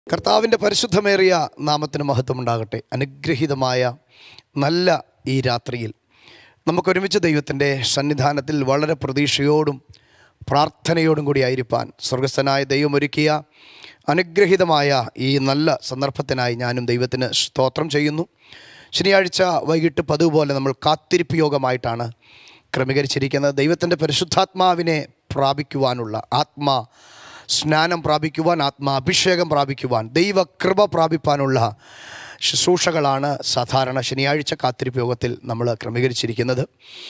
കർത്താവിൻ്റെ പരിശുദ്ധമേറിയ നാമത്തിന് മഹത്വമുണ്ടാകട്ടെ അനുഗ്രഹീതമായ നല്ല ഈ രാത്രിയിൽ നമുക്കൊരുമിച്ച് ദൈവത്തിൻ്റെ സന്നിധാനത്തിൽ വളരെ പ്രതീക്ഷയോടും പ്രാർത്ഥനയോടും കൂടി ആയിരിക്കാൻ സ്വർഗസ്ഥനായ ദൈവം ഒരുക്കിയ അനുഗ്രഹീതമായ ഈ നല്ല സന്ദർഭത്തിനായി ഞാനും ദൈവത്തിന് സ്തോത്രം ചെയ്യുന്നു ശനിയാഴ്ച വൈകിട്ട് പതിവ് പോലെ നമ്മൾ കാത്തിരിപ്പ് യോഗമായിട്ടാണ് ക്രമീകരിച്ചിരിക്കുന്നത് ദൈവത്തിൻ്റെ പരിശുദ്ധാത്മാവിനെ പ്രാപിക്കുവാനുള്ള ആത്മാ സ്നാനം പ്രാപിക്കുവാൻ ആത്മാ അഭിഷേകം പ്രാപിക്കുവാൻ ദൈവകൃപ പ്രാപിപ്പാനുള്ള ശുശ്രൂഷകളാണ് സാധാരണ ശനിയാഴ്ച കാത്തിരിപ്പ് യോഗത്തിൽ നമ്മൾ ക്രമീകരിച്ചിരിക്കുന്നത്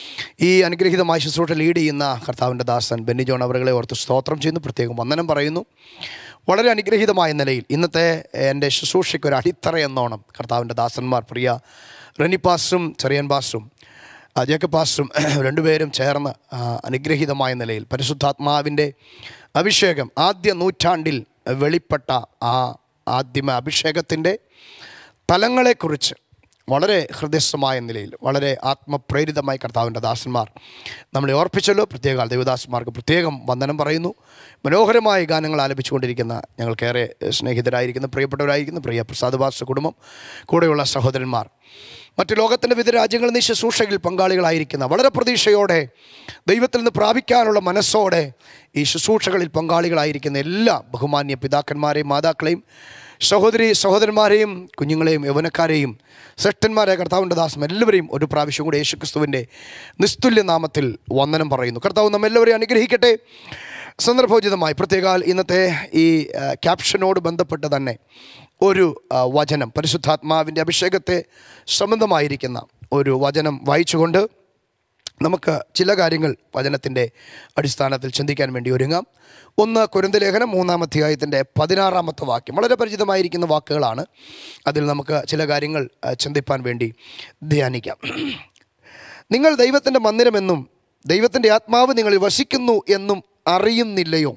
ഈ അനുഗ്രഹീതമായ ശുശ്രൂഷ ലീഡ് ചെയ്യുന്ന കർത്താവിൻ്റെ ദാസൻ ബെന്നി ജോൺ അവറുകളെ ഓർത്ത് സ്തോത്രം ചെയ്യുന്നു പ്രത്യേകം വന്ദനം പറയുന്നു വളരെ അനുഗ്രഹീതമായ നിലയിൽ ഇന്നത്തെ എൻ്റെ ശുശ്രൂഷയ്ക്ക് ഒരു അടിത്തറ എന്നോണം കർത്താവിൻ്റെ ദാസന്മാർ പ്രിയ റെനി പാസ്റ്ററും ചെറിയൻ പാസ്റ്ററും ആ, ജേക്കബ് പാസ്റ്ററും രണ്ടുപേരും ചേർന്ന് ആ, അനുഗ്രഹീതമായ നിലയിൽ പരിശുദ്ധാത്മാവിൻ്റെ അഭിഷേകം ആദ്യ നൂറ്റാണ്ടിൽ വെളിപ്പെട്ട ആ ആദ്യമ അഭിഷേകത്തിൻ്റെ തലങ്ങളെക്കുറിച്ച് വളരെ ഹൃദയസ്ഥമായ നിലയിൽ വളരെ ആത്മപ്രേരിതമായി കർത്താവിൻ്റെ ദാസന്മാർ നമ്മളെ ഓർപ്പിച്ചല്ലോ പ്രത്യേക ദൈവദാസന്മാർക്ക് പ്രത്യേകം വന്ദനം പറയുന്നു മനോഹരമായ ഗാനങ്ങൾ ആലപിച്ചുകൊണ്ടിരിക്കുന്ന ഞങ്ങൾക്കേറെ സ്നേഹിതരായിരിക്കുന്ന പ്രിയപ്പെട്ടവരായിരിക്കുന്ന പ്രിയ പ്രസാദ് ബാസ് കുടുംബം കൂടെയുള്ള സഹോദരന്മാർ മറ്റു ലോകത്തിൻ്റെ വിവിധ രാജ്യങ്ങളിൽ നിന്ന് ശുശ്രൂഷയിൽ പങ്കാളികളായിരിക്കുന്ന വളരെ പ്രതീക്ഷയോടെ ദൈവത്തിൽ നിന്ന് പ്രാപിക്കാനുള്ള മനസ്സോടെ ഈ ശുശ്രൂഷകളിൽ പങ്കാളികളായിരിക്കുന്ന എല്ലാ ബഹുമാന്യ പിതാക്കന്മാരെയും മാതാക്കളെയും സഹോദരി സഹോദരന്മാരെയും കുഞ്ഞുങ്ങളെയും യൗവനക്കാരെയും ശ്രേഷ്ഠന്മാരെ കർത്താവിൻ്റെ ദാസം എല്ലാവരെയും ഒരു പ്രാവശ്യം കൂടി യേശുക്രിസ്തുവിൻ്റെ നിസ്തുല്യ നാമത്തിൽ വന്ദനം പറയുന്നു കർത്താവ് നമ്മെല്ലാവരെയും അനുഗ്രഹിക്കട്ടെ സന്ദർഭോചിതമായി പ്രത്യേകാൽ ഇന്നത്തെ ഈ ആ, ക്യാപ്ഷനോട് ബന്ധപ്പെട്ട് തന്നെ ഒരു ആ, വചനം പരിശുദ്ധാത്മാവിൻ്റെ അഭിഷേകത്തെ സംബന്ധമായിരിക്കുന്ന ഒരു വചനം വായിച്ചുകൊണ്ട് നമുക്ക് ചില കാര്യങ്ങൾ വചനത്തിൻ്റെ അടിസ്ഥാനത്തിൽ ചിന്തിക്കാൻ വേണ്ടി ഒരുങ്ങാം ഒന്ന് കുരുന്ത ലേഖനം മൂന്നാം അധ്യായത്തിൻ്റെ പതിനാറാമത്തെ വാക്യം വളരെ പരിചിതമായിരിക്കുന്ന വാക്കുകളാണ് അതിൽ നമുക്ക് ചില കാര്യങ്ങൾ ആ, ചിന്തിപ്പാൻ വേണ്ടി ധ്യാനിക്കാം നിങ്ങൾ ദൈവത്തിൻ്റെ മന്ദിരമെന്നും ദൈവത്തിൻ്റെ ആത്മാവ് നിങ്ങളിൽ വസിക്കുന്നു എന്നും അറിയുന്നില്ലയോ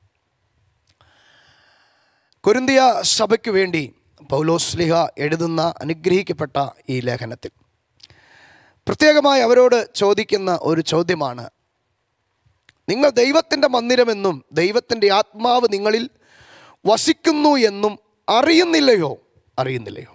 കൊരിന്തിയ സഭയ്ക്ക് വേണ്ടി പൗലോസ്ലിഹ എഴുതുന്ന അനുഗ്രഹിക്കപ്പെട്ട ഈ ലേഖനത്തിൽ പ്രത്യേകമായി അവരോട് ചോദിക്കുന്ന ഒരു ചോദ്യമാണ് നിങ്ങൾ ദൈവത്തിൻ്റെ മന്ദിരമെന്നും ദൈവത്തിൻ്റെ ആത്മാവ് നിങ്ങളിൽ വസിക്കുന്നു എന്നും അറിയുന്നില്ലയോ അറിയുന്നില്ലയോ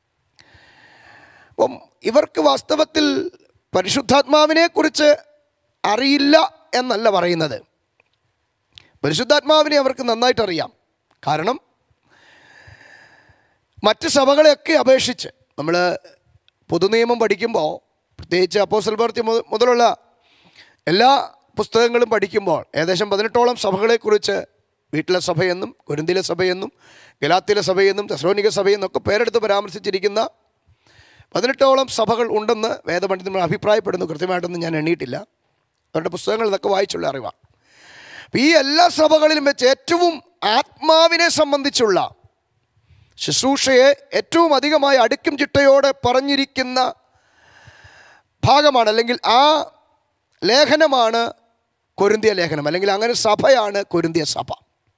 അപ്പം ഇവർക്ക് വാസ്തവത്തിൽ പരിശുദ്ധാത്മാവിനെക്കുറിച്ച് അറിയില്ല എന്നല്ല പറയുന്നത് പരിശുദ്ധാത്മാവിനെ അവർക്ക് നന്നായിട്ട് അറിയാം കാരണം മറ്റ് സഭകളെയൊക്കെ അപേക്ഷിച്ച് നമ്മൾ പൊതുനിയമം പഠിക്കുമ്പോൾ പ്രത്യേകിച്ച് അപ്പോസ്റ്റൽ പ്രവൃത്തി മുത- മുതലുള്ള എല്ലാ പുസ്തകങ്ങളും പഠിക്കുമ്പോൾ ഏകദേശം പതിനെട്ടോളം സഭകളെക്കുറിച്ച് വീട്ടിലെ സഭയെന്നും കുരുന്തിലെ സഭയെന്നും ഗലാത്തിലെ സഭയെന്നും തെസ്രോനിക സഭയെന്നും ഒക്കെ പേരെടുത്ത് പരാമർശിച്ചിരിക്കുന്ന പതിനെട്ടോളം സഭകൾ ഉണ്ടെന്ന് വേദപണ്ഡിതന്മാർ അഭിപ്രായപ്പെടുന്നു കൃത്യമായിട്ടൊന്നും ഞാൻ എണ്ണിയിട്ടില്ല അവരുടെ പുസ്തകങ്ങൾ ഇതൊക്കെ വായിച്ചുള്ള അറിവാണ് അപ്പോൾ ഈ എല്ലാ സഭകളിലും വെച്ച് ഏറ്റവും ആത്മാവിനെ സംബന്ധിച്ചുള്ള ശുശ്രൂഷയെ ഏറ്റവും അധികമായി അടുക്കും ചിട്ടയോടെ പറഞ്ഞിരിക്കുന്ന ഭാഗമാണ് അല്ലെങ്കിൽ ആ ലേഖനമാണ് കൊരിന്തിയ ലേഖനം അല്ലെങ്കിൽ അങ്ങനെ സഭയാണ് കൊരിന്തിയ സഭ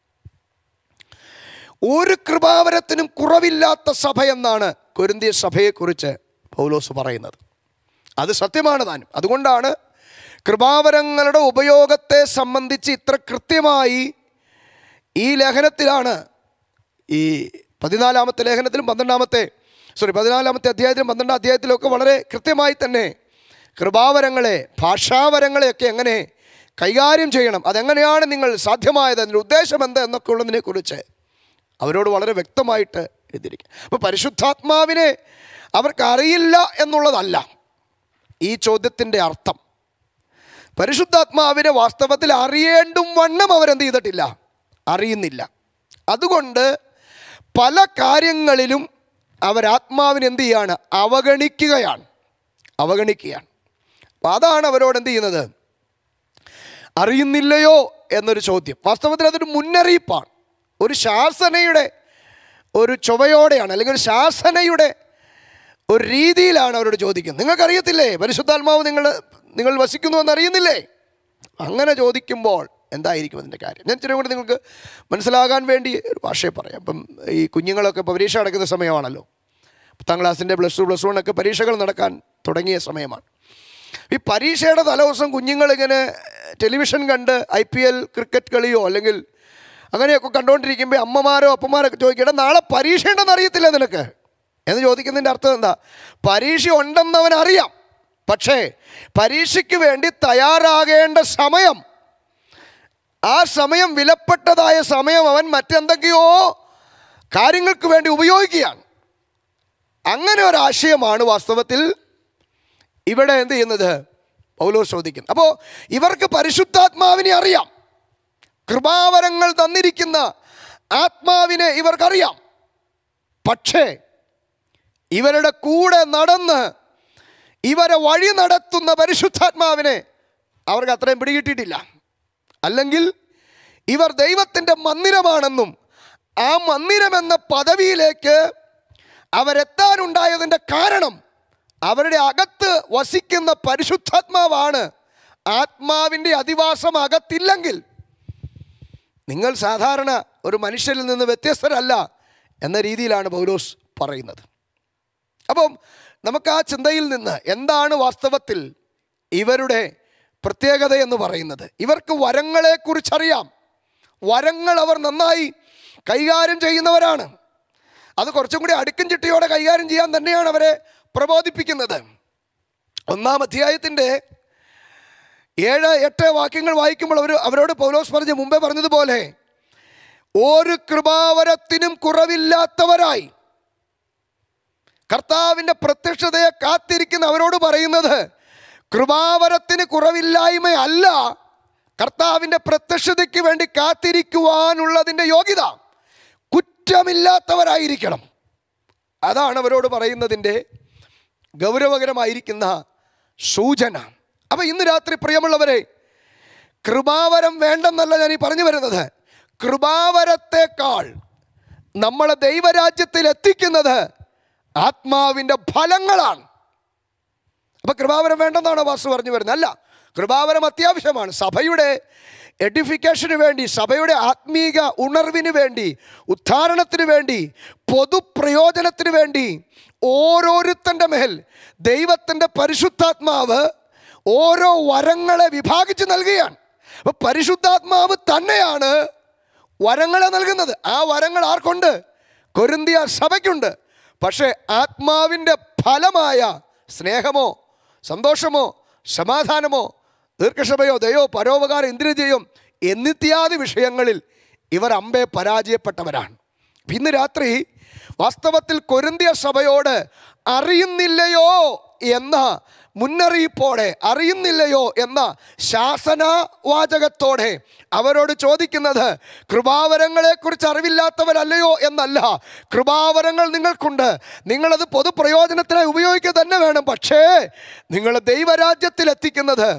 ഒരു കൃപാവരത്തിനും കുറവില്ലാത്ത സഭ എന്നാണ് കൊരിന്തിയ സഭയെക്കുറിച്ച് പൗലോസ് പറയുന്നത് അത് സത്യമാണ് താനും അതുകൊണ്ടാണ് കൃപാവരങ്ങളുടെ ഉപയോഗത്തെ സംബന്ധിച്ച് ഇത്ര കൃത്യമായി ഈ ലേഖനത്തിലാണ് ഈ പതിനാലാമത്തെ ലേഖനത്തിലും പന്ത്രണ്ടാമത്തെ സോറി പതിനാലാമത്തെ അധ്യായത്തിലും പന്ത്രണ്ടാം അധ്യായത്തിലൊക്കെ വളരെ കൃത്യമായി തന്നെ കൃപാവരങ്ങളെ ഭാഷാവരങ്ങളെയൊക്കെ എങ്ങനെ കൈകാര്യം ചെയ്യണം അതെങ്ങനെയാണ് നിങ്ങൾ സാധ്യമായത് അതിൻ്റെ ഉദ്ദേശം എന്ത് എന്നൊക്കെ ഉള്ളതിനെക്കുറിച്ച് അവരോട് വളരെ വ്യക്തമായിട്ട് എഴുതിയിരിക്കും അപ്പോൾ പരിശുദ്ധാത്മാവിനെ അവർക്ക് അറിയില്ല എന്നുള്ളതല്ല ഈ ചോദ്യത്തിൻ്റെ അർത്ഥം പരിശുദ്ധാത്മാവിനെ വാസ്തവത്തിൽ അറിയേണ്ടും വണ്ണം അവരെന്ത് ചെയ്തിട്ടില്ല അറിയുന്നില്ല അതുകൊണ്ട് പല കാര്യങ്ങളിലും അവരാത്മാവിനെ എന്ത് ചെയ്യാണ് അവഗണിക്കുകയാണ് അവഗണിക്കുകയാണ് അപ്പം അതാണ് അവരോട് എന്ത് ചെയ്യുന്നത് അറിയുന്നില്ലയോ എന്നൊരു ചോദ്യം വാസ്തവത്തിൽ അതൊരു മുന്നറിയിപ്പാണ് ഒരു ശാസനയുടെ ഒരു ചുവയോടെയാണ് അല്ലെങ്കിൽ ഒരു ശാസനയുടെ ഒരു രീതിയിലാണ് അവരോട് ചോദിക്കുന്നത് നിങ്ങൾക്കറിയത്തില്ലേ പരിശുദ്ധാത്മാവ് നിങ്ങൾ നിങ്ങൾ വസിക്കുന്നു എന്ന് അറിയുന്നില്ലേ അങ്ങനെ ചോദിക്കുമ്പോൾ എന്തായിരിക്കും അതിൻ്റെ കാര്യം ഞാൻ ഇച്ചിരി കൂടി നിങ്ങൾക്ക് മനസ്സിലാകാൻ വേണ്ടി ഒരു ഭാഷയെ പറയാം ഇപ്പം ഈ കുഞ്ഞുങ്ങളൊക്കെ ഇപ്പോൾ പരീക്ഷ നടക്കുന്ന സമയമാണല്ലോ പത്താം ക്ലാസ്സിൻ്റെ പ്ലസ് ടു പ്ലസ് വൺ ഒക്കെ പരീക്ഷകൾ നടക്കാൻ തുടങ്ങിയ സമയമാണ് ഈ പരീക്ഷയുടെ തലേദിവസം കുഞ്ഞുങ്ങളിങ്ങനെ ടെലിവിഷൻ കണ്ട് ഐ പി എൽ ക്രിക്കറ്റ് കളിയോ അല്ലെങ്കിൽ അങ്ങനെയൊക്കെ കണ്ടുകൊണ്ടിരിക്കുമ്പോൾ അമ്മമാരോ അപ്പന്മാരൊക്കെ ചോദിക്കട്ടെ നാളെ പരീക്ഷ ഉണ്ടെന്ന് അറിയത്തില്ല നിനക്ക് എന്ന് ചോദിക്കുന്നതിൻ്റെ അർത്ഥം എന്താ പരീക്ഷ ഉണ്ടെന്ന് അവൻ അറിയാം പക്ഷേ പരീക്ഷയ്ക്ക് വേണ്ടി തയ്യാറാകേണ്ട സമയം ആ സമയം വിലപ്പെട്ടതായ സമയം അവൻ മറ്റെന്തൊക്കെയോ കാര്യങ്ങൾക്ക് വേണ്ടി ഉപയോഗിക്കുകയാണ് അങ്ങനെ ഒരു ആശയമാണ് വാസ്തവത്തിൽ ഇവിടെ എന്ത് ചെയ്യുന്നത് പൗലോസ് ചോദിക്കുന്നത് അപ്പോൾ ഇവർക്ക് പരിശുദ്ധാത്മാവിനെ അറിയാം കൃപാവരങ്ങൾ തന്നിരിക്കുന്ന ആത്മാവിനെ ഇവർക്കറിയാം പക്ഷേ ഇവരുടെ കൂടെ നടന്ന് ഇവരെ വഴി നടത്തുന്ന പരിശുദ്ധാത്മാവിനെ അവർക്ക് അത്രയും പിടികിട്ടിയിട്ടില്ല അല്ലെങ്കിൽ ഇവർ ദൈവത്തിൻ്റെ മന്ദിരമാണെന്നും ആ മന്ദിരം എന്ന പദവിയിലേക്ക് അവരെത്താനുണ്ടായതിൻ്റെ കാരണം അവരുടെ അകത്ത് വസിക്കുന്ന പരിശുദ്ധാത്മാവാണ് ആത്മാവിൻ്റെ അധിവാസം അകത്തില്ലെങ്കിൽ നിങ്ങൾ സാധാരണ ഒരു മനുഷ്യരിൽ നിന്ന് വ്യത്യസ്തരല്ല എന്ന രീതിയിലാണ് പൗലോസ് പറയുന്നത് അപ്പം നമുക്ക് ആ ചിന്തയിൽ നിന്ന് എന്താണ് വാസ്തവത്തിൽ ഇവരുടെ പ്രത്യേകത എന്ന് പറയുന്നത് ഇവർക്ക് വരങ്ങളെക്കുറിച്ചറിയാം വരങ്ങൾ അവർ നന്നായി കൈകാര്യം ചെയ്യുന്നവരാണ് അത് കുറച്ചും കൂടി അടുക്കും ചിട്ടയോടെ കൈകാര്യം ചെയ്യാൻ തന്നെയാണ് അവരെ പ്രബോധിപ്പിക്കുന്നത് ഒന്നാം അധ്യായത്തിൻ്റെ ഏഴ് എട്ട് വാക്യങ്ങൾ വായിക്കുമ്പോൾ അവർ അവരോട് പൗലോസ് പറഞ്ഞ് മുമ്പേ പറഞ്ഞതുപോലെ ഒരു കൃപാവരത്തിനും കുറവില്ലാത്തവരായി കർത്താവിൻ്റെ പ്രത്യക്ഷതയെ കാത്തിരിക്കുന്ന അവരോട് പറയുന്നത് കൃപാവരത്തിന് കുറവില്ലായ്മയല്ല കർത്താവിൻ്റെ പ്രത്യക്ഷതയ്ക്ക് വേണ്ടി കാത്തിരിക്കുവാനുള്ളതിൻ്റെ യോഗ്യത കുറ്റമില്ലാത്തവരായിരിക്കണം അതാണ് അവരോട് പറയുന്നതിൻ്റെ ഗൗരവകരമായിരിക്കുന്ന സൂചന അപ്പം ഇന്ന് രാത്രി പ്രിയമുള്ളവരെ കൃപാവരം വേണ്ടെന്നല്ല ഞാൻ ഈ പറഞ്ഞു വരുന്നത് കൃപാവരത്തേക്കാൾ നമ്മളെ ദൈവരാജ്യത്തിൽ എത്തിക്കുന്നത് ആത്മാവിൻ്റെ ഫലങ്ങളാണ് അപ്പൊ കൃപാവരം വേണ്ടെന്നാണോ വാസു പറഞ്ഞു വരുന്നത് അല്ല കൃപാവരം അത്യാവശ്യമാണ് സഭയുടെ എഡിഫിക്കേഷന് വേണ്ടി സഭയുടെ ആത്മീക ഉണർവിന് വേണ്ടി ഉദ്ധാരണത്തിന് വേണ്ടി പൊതുപ്രയോജനത്തിന് വേണ്ടി ഓരോരുത്തൻ്റെ മേൽ ദൈവത്തിൻ്റെ പരിശുദ്ധാത്മാവ് ഓരോ വരങ്ങളെ വിഭാഗിച്ച് നൽകുകയാണ് അപ്പോൾ പരിശുദ്ധാത്മാവ് തന്നെയാണ് വരങ്ങളെ നൽകുന്നത് ആ വരങ്ങൾ ആർക്കുണ്ട് കൊരിന്തിയ സഭയ്ക്കുണ്ട് പക്ഷേ ആത്മാവിൻ്റെ ഫലമായ സ്നേഹമോ സന്തോഷമോ സമാധാനമോ ദീർഘക്ഷമയോ ദയോ പരോപകാരം ഇന്ദ്രിയജയം എന്നിത്യാദി വിഷയങ്ങളിൽ ഇവർ അമ്പെ പരാജയപ്പെട്ടവരാണ് ഇന്ന് രാത്രി വാസ്തവത്തിൽ കൊരിന്തിയ സഭയോട് അറിയുന്നില്ലയോ എന്ന മുന്നറിയിപ്പോടെ അറിയുന്നില്ലയോ എന്ന ശാസനവാചകത്തോടെ അവരോട് ചോദിക്കുന്നത് കൃപാവരങ്ങളെക്കുറിച്ച് അറിവില്ലാത്തവരല്ലയോ എന്നല്ല കൃപാവരങ്ങൾ നിങ്ങൾക്കുണ്ട് നിങ്ങളത് പൊതുപ്രയോജനത്തിനായി ഉപയോഗിക്കുക തന്നെ വേണം പക്ഷേ നിങ്ങൾ ദൈവരാജ്യത്തിൽ എത്തിക്കുന്നത്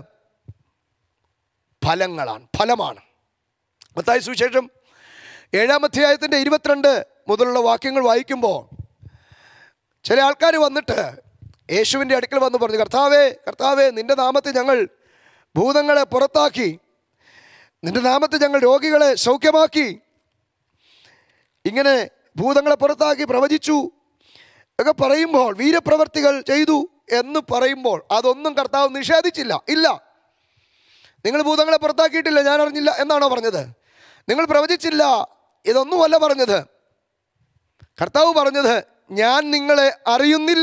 ഫലങ്ങളാണ് ഫലമാണ് മത്തായി സുവിശേഷം ഏഴാം അധ്യായത്തിൻ്റെ ഇരുപത്തിരണ്ട് മുതലുള്ള വാക്യങ്ങൾ വായിക്കുമ്പോൾ ചില ആൾക്കാർ വന്നിട്ട് യേശുവിൻ്റെ അടുക്കൽ വന്ന് പറഞ്ഞു കർത്താവേ കർത്താവേ നിൻ്റെ നാമത്തിൽ ഞങ്ങൾ ഭൂതങ്ങളെ പുറത്താക്കി നിൻ്റെ നാമത്തിൽ ഞങ്ങൾ രോഗികളെ സൗഖ്യമാക്കി ഇങ്ങനെ ഭൂതങ്ങളെ പുറത്താക്കി പ്രവചിച്ചു ഒക്കെ പറയുമ്പോൾ വീരപ്രവർത്തികൾ ചെയ്തു എന്ന് പറയുമ്പോൾ അതൊന്നും കർത്താവ് നിഷേധിച്ചില്ല ഇല്ല നിങ്ങൾ ഭൂതങ്ങളെ പുറത്താക്കിയിട്ടില്ല ഞാൻ അറിഞ്ഞില്ല എന്നാണോ പറഞ്ഞത് നിങ്ങൾ പ്രവചിച്ചില്ല ഇതൊന്നുമല്ല പറഞ്ഞത് കർത്താവ് പറഞ്ഞത് ഞാൻ നിങ്ങളെ അറിയുന്നില്ല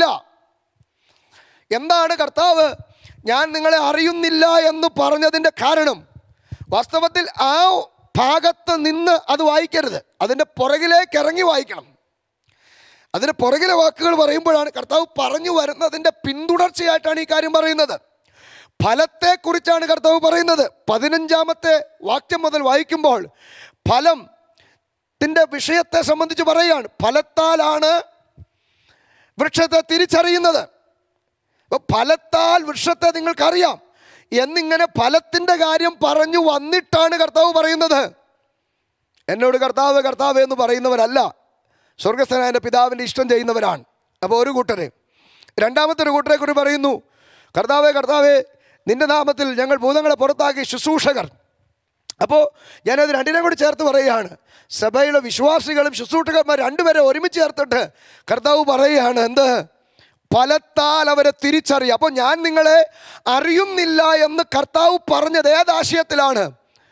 എന്താണ് കർത്താവ് ഞാൻ നിങ്ങളെ അറിയുന്നില്ല എന്ന് പറഞ്ഞതിൻ്റെ കാരണം വാസ്തവത്തിൽ ആ ഭാഗത്ത് നിന്ന് അത് വായിക്കരുത് അതിൻ്റെ പുറകിലേക്ക് ഇറങ്ങി വായിക്കണം അതിൻ്റെ പുറകിലെ വാക്കുകൾ പറയുമ്പോഴാണ് കർത്താവ് പറഞ്ഞു വരുന്നതിൻ്റെ പിന്തുടർച്ചയായിട്ടാണ് ഈ കാര്യം പറയുന്നത് ഫലത്തെക്കുറിച്ചാണ് കർത്താവ് പറയുന്നത് പതിനഞ്ചാമത്തെ വാക്യം മുതൽ വായിക്കുമ്പോൾ ഫലം ത്തിൻ്റെ വിഷയത്തെ സംബന്ധിച്ച് പറയുകയാണ് ഫലത്താലാണ് വൃക്ഷത്തെ തിരിച്ചറിയുന്നത് അപ്പോൾ ഫലത്താൽ വൃക്ഷത്തെ നിങ്ങൾക്കറിയാം എന്നിങ്ങനെ ഫലത്തിൻ്റെ കാര്യം പറഞ്ഞു വന്നിട്ടാണ് കർത്താവ് പറയുന്നത് എന്നോട് കർത്താവ് കർത്താവ് എന്ന് പറയുന്നവരല്ല സ്വർഗസ്ഥനായ എൻ്റെ പിതാവിൻ്റെ ഇഷ്ടം ചെയ്യുന്നവരാണ് അപ്പോൾ ഒരു കൂട്ടരെ രണ്ടാമത്തെ ഒരു കൂട്ടരെ കുറിച്ച് പറയുന്നു കർത്താവേ കർത്താവേ നിന്റെ നാമത്തിൽ ഞങ്ങൾ ഭൂതങ്ങളെ പുറത്താക്കി ശുശ്രൂഷകർ അപ്പോൾ ഞാനത് രണ്ടിനെ കൂടി ചേർത്ത് പറയുകയാണ് സഭയിലെ വിശ്വാസികളും ശുശ്രൂഷകന്മാർ രണ്ടുപേരെ ഒരുമിച്ച് ചേർത്തിട്ട് കർത്താവ് പറയുകയാണ് എന്ത് ഫലത്താൽ അവരെ തിരിച്ചറിയും അപ്പോൾ ഞാൻ നിങ്ങളെ അറിയുന്നില്ല എന്ന് കർത്താവ് പറഞ്ഞത് ഏതാശയത്തിലാണ്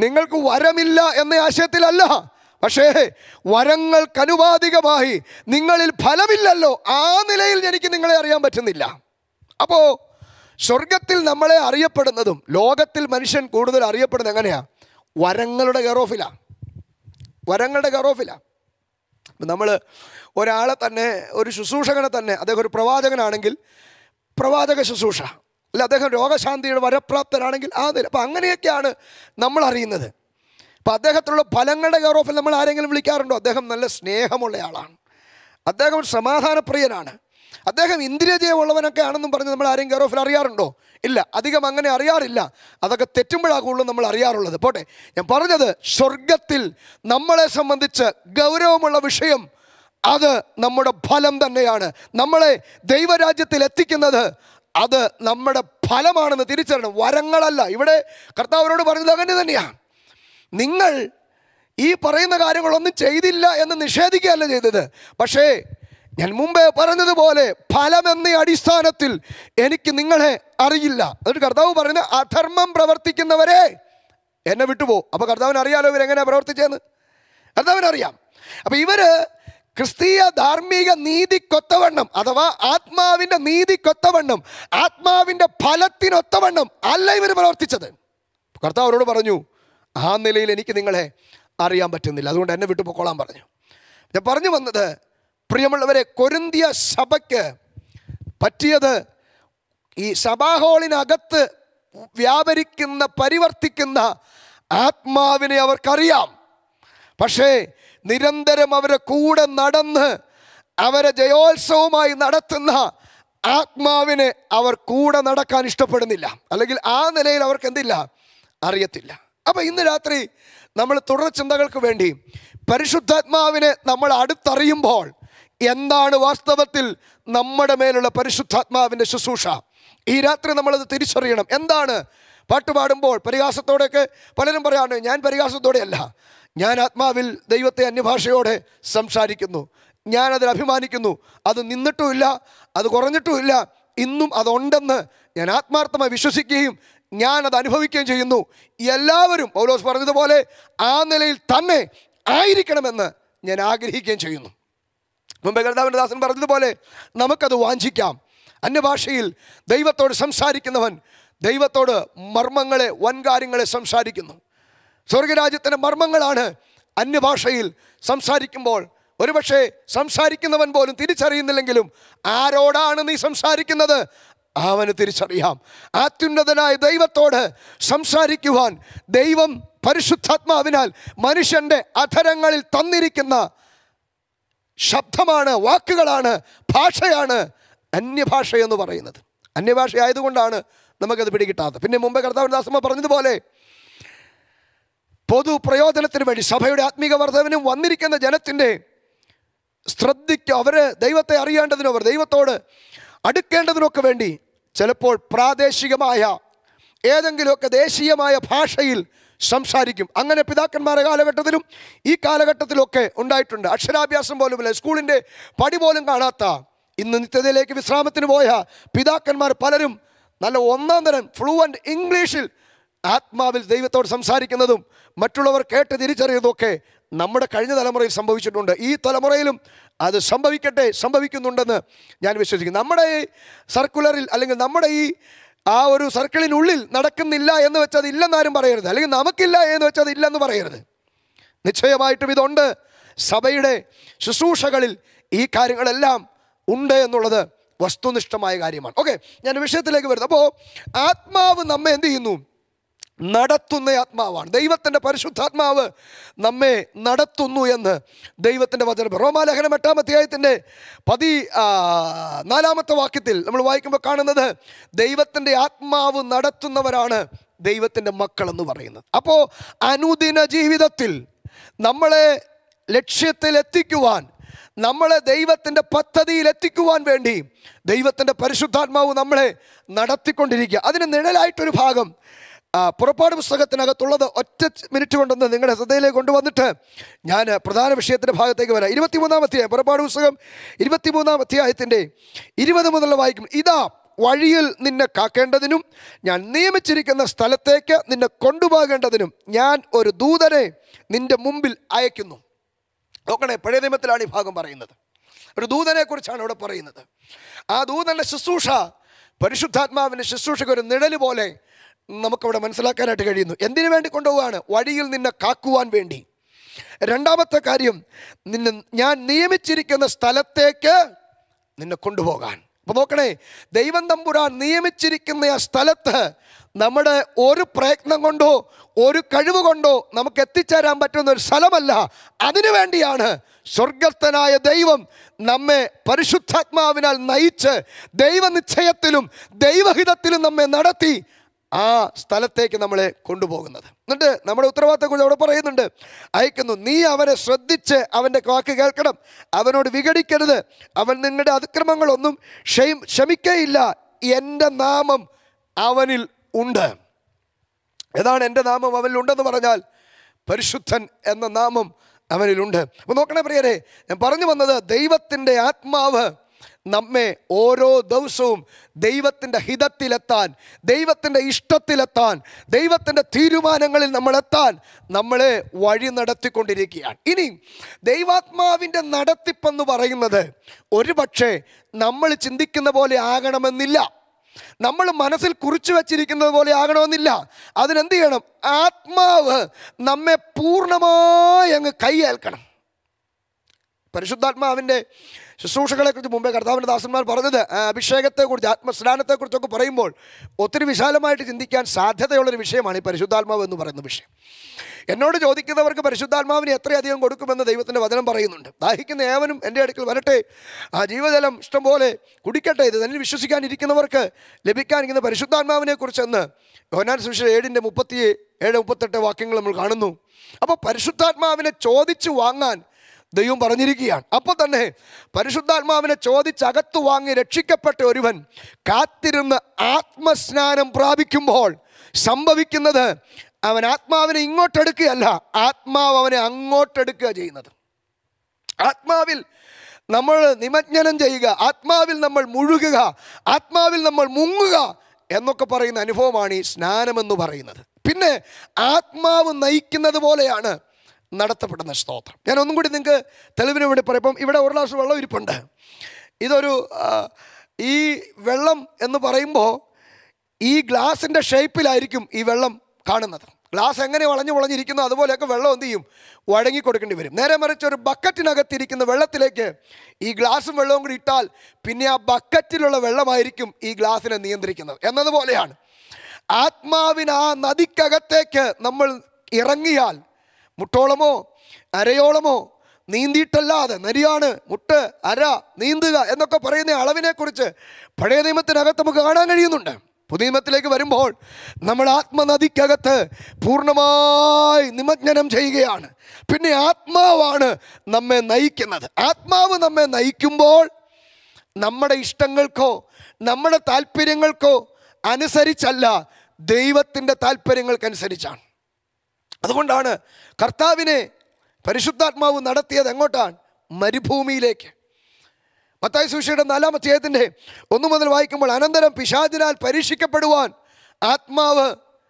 നിങ്ങൾക്ക് വരമില്ല എന്ന ആശയത്തിലല്ല പക്ഷേ വരങ്ങൾക്ക് അനുപാതികമായി നിങ്ങളിൽ ഫലമില്ലല്ലോ ആ നിലയിൽ എനിക്ക് നിങ്ങളെ അറിയാൻ പറ്റുന്നില്ല അപ്പോൾ സ്വർഗത്തിൽ നമ്മളെ അറിയപ്പെടുന്നതും ലോകത്തിൽ മനുഷ്യൻ കൂടുതൽ അറിയപ്പെടുന്നത് എങ്ങനെയാണ് വരങ്ങളുടെ കെയറോഫിലാണ് വരങ്ങളുടെ കെയറോഫിലാണ് നമ്മൾ ഒരാളെ തന്നെ ഒരു ശുശ്രൂഷകനെ തന്നെ അദ്ദേഹം ഒരു പ്രവാചകനാണെങ്കിൽ പ്രവാചക ശുശ്രൂഷ അല്ല അദ്ദേഹം രോഗശാന്തിയുടെ വരപ്രാപ്തനാണെങ്കിൽ ആ നില അപ്പം അങ്ങനെയൊക്കെയാണ് നമ്മൾ അറിയുന്നത് അപ്പം അദ്ദേഹത്തിലുള്ള ഫലങ്ങളുടെ കെയറോഫിൽ നമ്മൾ ആരെങ്കിലും വിളിക്കാറുണ്ടോ അദ്ദേഹം നല്ല സ്നേഹമുള്ള ആളാണ് അദ്ദേഹം ഒരു സമാധാനപ്രിയനാണ് അദ്ദേഹം ഇന്ദ്രിയജയമുള്ളവനൊക്കെ ആണെന്നും പറഞ്ഞ് നമ്മൾ ആരെയും കെയറോഫിൽ അറിയാറുണ്ടോ ഇല്ല അധികം അങ്ങനെ അറിയാറില്ല അതൊക്കെ തെറ്റുമ്പോഴാണ് കൂടുതലും നമ്മൾ അറിയാറുള്ളത് പോട്ടെ ഞാൻ പറഞ്ഞത് സ്വർഗത്തിൽ നമ്മളെ സംബന്ധിച്ച് ഗൗരവമുള്ള വിഷയം അത് നമ്മുടെ ഫലം തന്നെയാണ് നമ്മളെ ദൈവരാജ്യത്തിൽ എത്തിക്കുന്നത് അത് നമ്മുടെ ഫലമാണെന്ന് തിരിച്ചറിയണം വരങ്ങളല്ല ഇവിടെ കർത്താവിനോട് പറഞ്ഞത് അങ്ങനെ തന്നെയാണ് നിങ്ങൾ ഈ പറയുന്ന കാര്യങ്ങളൊന്നും ചെയ്തില്ല എന്ന് നിഷേധിക്കുകയല്ല ചെയ്തത് പക്ഷേ ഞാൻ മുമ്പേ പറഞ്ഞതുപോലെ ഫലം എന്ന അടിസ്ഥാനത്തിൽ എനിക്ക് നിങ്ങളെ അറിയില്ല എന്നിട്ട് കർത്താവ് പറയുന്നത് അധർമ്മം പ്രവർത്തിക്കുന്നവരെ എന്നെ വിട്ടുപോ അപ്പോൾ കർത്താവിന് അറിയാലോ ഇവരെങ്ങനെയാണ് പ്രവർത്തിച്ചതെന്ന് കർത്താവിന് അറിയാം അപ്പോൾ ഇവര് ക്രിസ്തീയ ധാർമ്മിക നീതിക്കൊത്തവണ്ണം അഥവാ ആത്മാവിൻ്റെ നീതിക്കൊത്തവണ്ണം ആത്മാവിൻ്റെ ഫലത്തിനൊത്തവണ്ണം അല്ല ഇവർ പ്രവർത്തിച്ചത് കർത്താവ് അവരോട് പറഞ്ഞു ആ നിലയിൽ എനിക്ക് നിങ്ങളെ അറിയാൻ പറ്റുന്നില്ല അതുകൊണ്ട് എന്നെ വിട്ടു പൊക്കോളാൻ പറഞ്ഞു ഞാൻ പറഞ്ഞു വന്നത് പ്രിയമുള്ളവരെ കൊരിന്തിയ സഭയ്ക്ക് പറ്റിയത് ഈ സഭാഹോളിനകത്ത് വ്യാപരിക്കുന്ന പരിവർത്തിക്കുന്ന ആത്മാവിനെ അവർക്കറിയാം പക്ഷേ നിരന്തരം അവരെ കൂടെ നടന്ന് അവരെ ജയോത്സവമായി നടത്തുന്ന ആത്മാവിനെ അവർ കൂടെ നടക്കാൻ ഇഷ്ടപ്പെടുന്നില്ല അല്ലെങ്കിൽ ആ നിലയിൽ അവർക്ക് എന്തില്ല അറിയത്തില്ല അപ്പം ഇന്ന് രാത്രി നമ്മൾ തുടർ ചിന്തകൾക്ക് വേണ്ടി പരിശുദ്ധാത്മാവിനെ നമ്മൾ അടുത്തറിയുമ്പോൾ എന്താണ് വാസ്തവത്തിൽ നമ്മുടെ മേലുള്ള പരിശുദ്ധാത്മാവിൻ്റെ ശുശ്രൂഷ ഈ രാത്രി നമ്മളത് തിരിച്ചറിയണം എന്താണ് പാട്ട് പാടുമ്പോൾ പരിഹാസത്തോടെയൊക്കെ പലരും പറയാണ് ഞാൻ പരിഹാസത്തോടെയല്ല ഞാൻ ആത്മാവിൽ ദൈവത്തെ അന്യഭാഷയോടെ സംസാരിക്കുന്നു ഞാനതിൽ അഭിമാനിക്കുന്നു അത് നിന്നിട്ടുമില്ല അത് കുറഞ്ഞിട്ടുമില്ല ഇന്നും അതുണ്ടെന്ന് ഞാൻ ആത്മാർത്ഥമായി വിശ്വസിക്കുകയും ഞാൻ അത് അനുഭവിക്കുകയും ചെയ്യുന്നു എല്ലാവരും പൗലോസ് പറഞ്ഞതുപോലെ ആ നിലയിൽ തന്നെ ആയിരിക്കണമെന്ന് ഞാൻ ആഗ്രഹിക്കുകയും ചെയ്യുന്നു മുമ്പേ കർത്താവിൻ്റെ ദാസൻ പറഞ്ഞതുപോലെ നമുക്കത് വാഞ്ചിക്കാം അന്യഭാഷയിൽ ദൈവത്തോട് സംസാരിക്കുന്നവൻ ദൈവത്തോട് മർമ്മങ്ങളെ വൻകാര്യങ്ങളെ സംസാരിക്കുന്നു സ്വർഗരാജ്യത്തിൻ്റെ മർമ്മങ്ങളാണ് അന്യഭാഷയിൽ സംസാരിക്കുമ്പോൾ ഒരുപക്ഷെ സംസാരിക്കുന്നവൻ പോലും തിരിച്ചറിയുന്നില്ലെങ്കിലും ആരോടാണ് നീ സംസാരിക്കുന്നത് അവന് തിരിച്ചറിയാം അത്യുന്നതനായ ദൈവത്തോട് സംസാരിക്കുവാൻ ദൈവം പരിശുദ്ധാത്മാവിനാൽ മനുഷ്യൻ്റെ അധരങ്ങളിൽ തന്നിരിക്കുന്ന ശബ്ദമാണ് വാക്കുകളാണ് ഭാഷയാണ് അന്യഭാഷ എന്ന് പറയുന്നത് അന്യഭാഷ ആയതുകൊണ്ടാണ് നമുക്കത് പിടികിട്ടാത്തത് പിന്നെ മുമ്പേ കർത്താവ് ദാസമ്മ പറഞ്ഞതുപോലെ പൊതു പ്രയോജനത്തിന് വേണ്ടി സഭയുടെ ആത്മീക വർദ്ധവിനും വന്നിരിക്കുന്ന ജനത്തിൻ്റെ ശ്രദ്ധിക്കുക അവർ ദൈവത്തെ അറിയേണ്ടതിനും അവർ ദൈവത്തോട് അടുക്കേണ്ടതിനൊക്കെ വേണ്ടി ചിലപ്പോൾ പ്രാദേശികമായ ഏതെങ്കിലുമൊക്കെ ദേശീയമായ ഭാഷയിൽ സംസാരിക്കും അങ്ങനെ പിതാക്കന്മാരുടെ കാലഘട്ടത്തിലും ഈ കാലഘട്ടത്തിലൊക്കെ ഉണ്ടായിട്ടുണ്ട് അക്ഷരാഭ്യാസം പോലുമില്ല സ്കൂളിൻ്റെ പടി പോലും കാണാത്ത ഇന്ന് നിത്യതയിലേക്ക് വിശ്രാമത്തിന് പോയ പിതാക്കന്മാർ പലരും നല്ല ഒന്നാം തരം ഫ്ലുവൻ്റ് ഇംഗ്ലീഷിൽ ആത്മാവിൽ ദൈവത്തോട് സംസാരിക്കുന്നതും മറ്റുള്ളവർ കേട്ട് തിരിച്ചറിയുന്നതൊക്കെ നമ്മുടെ കഴിഞ്ഞ തലമുറയിൽ സംഭവിച്ചിട്ടുണ്ട് ഈ തലമുറയിലും അത് സംഭവിക്കട്ടെ സംഭവിക്കുന്നുണ്ടെന്ന് ഞാൻ വിശ്വസിക്കുന്നു നമ്മുടെ ഈ സർക്കുലറിൽ അല്ലെങ്കിൽ നമ്മുടെ ഈ ആ ഒരു സർക്കിളിനുള്ളിൽ നടക്കുന്നില്ല എന്ന് വെച്ചത് ഇല്ലെന്നാരും പറയരുത് അല്ലെങ്കിൽ നമുക്കില്ല എന്ന് വെച്ചത് ഇല്ലെന്ന് പറയരുത് നിശ്ചയമായിട്ടും ഇതുണ്ട് സഭയുടെ ശുശ്രൂഷകളിൽ ഈ കാര്യങ്ങളെല്ലാം ഉണ്ട് എന്നുള്ളത് വസ്തുനിഷ്ഠമായ കാര്യമാണ് ഓക്കെ ഞാൻ വിഷയത്തിലേക്ക് വരുന്നത് അപ്പോൾ ആത്മാവ് നമ്മെ എന്ത് ചെയ്യുന്നു നടത്തുന്ന ആത്മാവാണ് ദൈവത്തിൻ്റെ പരിശുദ്ധാത്മാവ് നമ്മെ നടത്തുന്നു എന്ന് ദൈവത്തിൻ്റെ വചനം റോമാലേഖനം എട്ടാം അധ്യായത്തിൻ്റെ പതി ആ, നാലാമത്തെ വാക്യത്തിൽ നമ്മൾ വായിക്കുമ്പോൾ കാണുന്നത് ദൈവത്തിൻ്റെ ആത്മാവ് നടത്തുന്നവരാണ് ദൈവത്തിൻ്റെ മക്കളെന്ന് പറയുന്നത് അപ്പോൾ അനുദിന ജീവിതത്തിൽ നമ്മളെ ലക്ഷ്യത്തിൽ എത്തിക്കുവാൻ നമ്മളെ ദൈവത്തിൻ്റെ പദ്ധതിയിൽ എത്തിക്കുവാൻ വേണ്ടി ദൈവത്തിൻ്റെ പരിശുദ്ധാത്മാവ് നമ്മളെ നടത്തിക്കൊണ്ടിരിക്കുക അതിന് നിഴലായിട്ടൊരു ഭാഗം ആ, പുറപ്പാട് പുസ്തകത്തിനകത്തുള്ളത് ഒറ്റ മിനിറ്റ് കൊണ്ടൊന്ന് നിങ്ങളുടെ ശ്രദ്ധയിലേക്ക് കൊണ്ടുവന്നിട്ട് ഞാൻ പ്രധാന വിഷയത്തിൻ്റെ ഭാഗത്തേക്ക് വരാം ഇരുപത്തിമൂന്നാം അധ്യായം പുറപ്പാട് പുസ്തകം ഇരുപത്തിമൂന്നാം അധ്യായത്തിൻ്റെ ഇരുപത് മുതലുള്ള വായിക്കും ഇതാ വഴിയിൽ നിന്നെ കാക്കേണ്ടതിനും ഞാൻ നിയമിച്ചിരിക്കുന്ന സ്ഥലത്തേക്ക് നിന്നെ കൊണ്ടുപോകേണ്ടതിനും ഞാൻ ഒരു ദൂതനെ നിന്റെ മുമ്പിൽ അയക്കുന്നു നോക്കണേ പഴയ നിയമത്തിലാണ് ഈ ഭാഗം പറയുന്നത് ഒരു ദൂതനെ കുറിച്ചാണ് ഇവിടെ പറയുന്നത് ആ ദൂതന്റെ ശുശ്രൂഷ പരിശുദ്ധാത്മാവിൻ്റെ ശുശ്രൂഷയ്ക്ക് ഒരു നിഴല് പോലെ നമുക്കവിടെ മനസ്സിലാക്കാനായിട്ട് കഴിയുന്നു എന്തിനു വേണ്ടി കൊണ്ടുപോവാണ് വഴിയിൽ നിന്നെ കാക്കുവാൻ വേണ്ടി രണ്ടാമത്തെ കാര്യം നിന്നെ ഞാൻ നിയമിച്ചിരിക്കുന്ന സ്ഥലത്തേക്ക് നിന്നെ കൊണ്ടുപോകാൻ അപ്പൊ നോക്കണേ ദൈവം തമ്പുരാൻ നിയമിച്ചിരിക്കുന്ന ആ സ്ഥലത്ത് നമ്മുടെ ഒരു പ്രയത്നം കൊണ്ടോ ഒരു കഴിവ് കൊണ്ടോ നമുക്ക് എത്തിച്ചേരാൻ പറ്റുന്ന ഒരു സ്ഥലമല്ല അതിനു വേണ്ടിയാണ് സ്വർഗസ്ഥനായ ദൈവം നമ്മെ പരിശുദ്ധാത്മാവിനാൽ നയിച്ച് ദൈവനിശ്ചയത്തിലും ദൈവഹിതത്തിലും നമ്മെ നടത്തി ആ സ്ഥലത്തേക്ക് നമ്മളെ കൊണ്ടുപോകുന്നത് എന്നിട്ട് നമ്മുടെ ഉത്തരവാദിത്തത്തെക്കുറിച്ച് അവിടെ പറയുന്നുണ്ട് അയക്കുന്നു നീ അവനെ ശ്രദ്ധിച്ച് അവൻ്റെ വാക്ക് കേൾക്കണം അവനോട് വിഘടിക്കരുത് അവൻ നിങ്ങളുടെ അതിക്രമങ്ങളൊന്നും ക്ഷയം ക്ഷമിക്കയില്ല എൻ്റെ നാമം അവനിൽ ഉണ്ട് ഏതാണ് എൻ്റെ നാമം അവനിൽ ഉണ്ടെന്ന് പറഞ്ഞാൽ പരിശുദ്ധൻ എന്ന നാമം അവനിലുണ്ട് അപ്പോൾ നോക്കണേ പ്രിയരെ ഞാൻ പറഞ്ഞു വന്നത് ദൈവത്തിൻ്റെ ആത്മാവ് നമ്മെ ഓരോ ദിവസവും ദൈവത്തിൻ്റെ ഹിതത്തിലെത്താൻ ദൈവത്തിൻ്റെ ഇഷ്ടത്തിലെത്താൻ ദൈവത്തിൻ്റെ തീരുമാനങ്ങളിൽ നമ്മളെത്താൻ നമ്മളെ വഴി നടത്തിക്കൊണ്ടിരിക്കുകയാണ് ഇനി ദൈവാത്മാവിൻ്റെ നടത്തിപ്പെന്ന് പറയുന്നത് ഒരു പക്ഷേ നമ്മൾ ചിന്തിക്കുന്ന പോലെ ആകണമെന്നില്ല നമ്മൾ മനസ്സിൽ കുറിച്ചു വച്ചിരിക്കുന്നത് പോലെ ആകണമെന്നില്ല അതിനെന്ത് ചെയ്യണം ആത്മാവ് നമ്മെ പൂർണ്ണമായി അങ്ങ് കൈയേൽക്കണം പരിശുദ്ധാത്മാവിൻ്റെ ശുശ്രൂഷകളെക്കുറിച്ച് മുമ്പേ കർത്താവിൻ്റെ ദാസന്മാർ പറഞ്ഞത് ആ, അഭിഷേകത്തെക്കുറിച്ച് ആത്മസ്നാനത്തെക്കുറിച്ചൊക്കെ പറയുമ്പോൾ ഒത്തിരി വിശാലമായിട്ട് ചിന്തിക്കാൻ സാധ്യതയുള്ളൊരു വിഷയമാണ് ഈ പരിശുദ്ധാത്മാവ് എന്ന് പറയുന്ന വിഷയം എന്നോട് ചോദിക്കുന്നവർക്ക് പരിശുദ്ധാത്മാവിന് എത്രയധികം കൊടുക്കുമെന്ന് ദൈവത്തിൻ്റെ വചനം പറയുന്നുണ്ട് ദാഹിക്കുന്ന ഏവനും എൻ്റെ അടുക്കൽ വരട്ടെ ആ ജീവജലം ഇഷ്ടംപോലെ കുടിക്കട്ടെ ഇത് തന്നെ വിശ്വസിക്കാനിരിക്കുന്നവർക്ക് ലഭിക്കാനിരിക്കുന്ന പരിശുദ്ധാത്മാവിനെ കുറിച്ചെന്ന് യോനാൻ സുവിശേഷം ഏഴിൻ്റെ മുപ്പത്തി ഏഴ് മുപ്പത്തെട്ട് വാക്യങ്ങൾ നമ്മൾ കാണുന്നു അപ്പോൾ പരിശുദ്ധാത്മാവിനെ ചോദിച്ചു വാങ്ങാൻ ദൈവം പറഞ്ഞിരിക്കുകയാണ് അപ്പോൾ തന്നെ പരിശുദ്ധാത്മാവിനെ ചോദിച്ചകത്തു വാങ്ങി രക്ഷിക്കപ്പെട്ട ഒരുവൻ കാത്തിരുന്ന് ആത്മസ്നാനം പ്രാപിക്കുമ്പോൾ സംഭവിക്കുന്നത് അവൻ ആത്മാവിനെ ഇങ്ങോട്ടെടുക്കുകയല്ല ആത്മാവ് അവനെ അങ്ങോട്ടെടുക്കുക ചെയ്യുന്നത് ആത്മാവിൽ നമ്മൾ നിമജ്ഞനം ചെയ്യുക ആത്മാവിൽ നമ്മൾ മുഴുകുക ആത്മാവിൽ നമ്മൾ മുങ്ങുക എന്നൊക്കെ പറയുന്ന അനുഭവമാണ് ഈ സ്നാനമെന്ന് പറയുന്നത് പിന്നെ ആത്മാവ് നയിക്കുന്നത് പോലെയാണ് നടത്തപ്പെടുന്ന സ്തോത്രം ഞാൻ ഒന്നും കൂടി നിങ്ങൾക്ക് തെളിവിന് വേണ്ടി പറയപ്പം ഇവിടെ ഒരു ഗ്ലാസ് വെള്ളം ഇരിപ്പുണ്ട് ഇതൊരു ആ, ഈ വെള്ളം എന്ന് പറയുമ്പോൾ ഈ ഗ്ലാസിൻ്റെ ഷേപ്പിലായിരിക്കും ഈ വെള്ളം കാണുന്നത് ഗ്ലാസ് എങ്ങനെ വളഞ്ഞു വളഞ്ഞിരിക്കുന്നു അതുപോലെയൊക്കെ വെള്ളം എന്ത് ചെയ്യും വഴങ്ങി കൊടുക്കേണ്ടി വരും നേരെ മറിച്ച് ഒരു ബക്കറ്റിനകത്തിരിക്കുന്ന വെള്ളത്തിലേക്ക് ഈ ഗ്ലാസും വെള്ളവും കൂടി ഇട്ടാൽ പിന്നെ ആ ബക്കറ്റിലുള്ള വെള്ളമായിരിക്കും ഈ ഗ്ലാസിനെ നിയന്ത്രിക്കുന്നത് എന്നതുപോലെയാണ് ആത്മാവിന് ആ നദിക്കകത്തേക്ക് നമ്മൾ ഇറങ്ങിയാൽ മുട്ടോളമോ അരയോളമോ നീന്തിയിട്ടല്ലാതെ നരിയാണ് മുട്ട് അര നീന്തുക എന്നൊക്കെ പറയുന്ന അളവിനെക്കുറിച്ച് പഴയ നിയമത്തിനകത്ത് നമുക്ക് കാണാൻ കഴിയുന്നുണ്ട് പുതിയ നിയമത്തിലേക്ക് വരുമ്പോൾ നമ്മൾ ആത്മനദിക്കകത്ത് പൂർണ്ണമായി നിമജ്ഞനം ചെയ്യുകയാണ് പിന്നെ ആത്മാവാണ് നമ്മെ നയിക്കുന്നത് ആത്മാവ് നമ്മെ നയിക്കുമ്പോൾ നമ്മുടെ ഇഷ്ടങ്ങൾക്കോ നമ്മുടെ താല്പര്യങ്ങൾക്കോ അനുസരിച്ചല്ല ദൈവത്തിൻ്റെ താല്പര്യങ്ങൾക്കനുസരിച്ചാണ് അതുകൊണ്ടാണ് കർത്താവിനെ പരിശുദ്ധാത്മാവ് നടത്തിയത് എങ്ങോട്ടാണ് മരുഭൂമിയിലേക്ക് മത്തായി സുഷിയുടെ നാലാം അധ്യായത്തിൻ്റെ ഒന്നു മുതൽ വായിക്കുമ്പോൾ അനന്തരം പിശാചിനാൽ പരീക്ഷിക്കപ്പെടുവാൻ ആത്മാവ്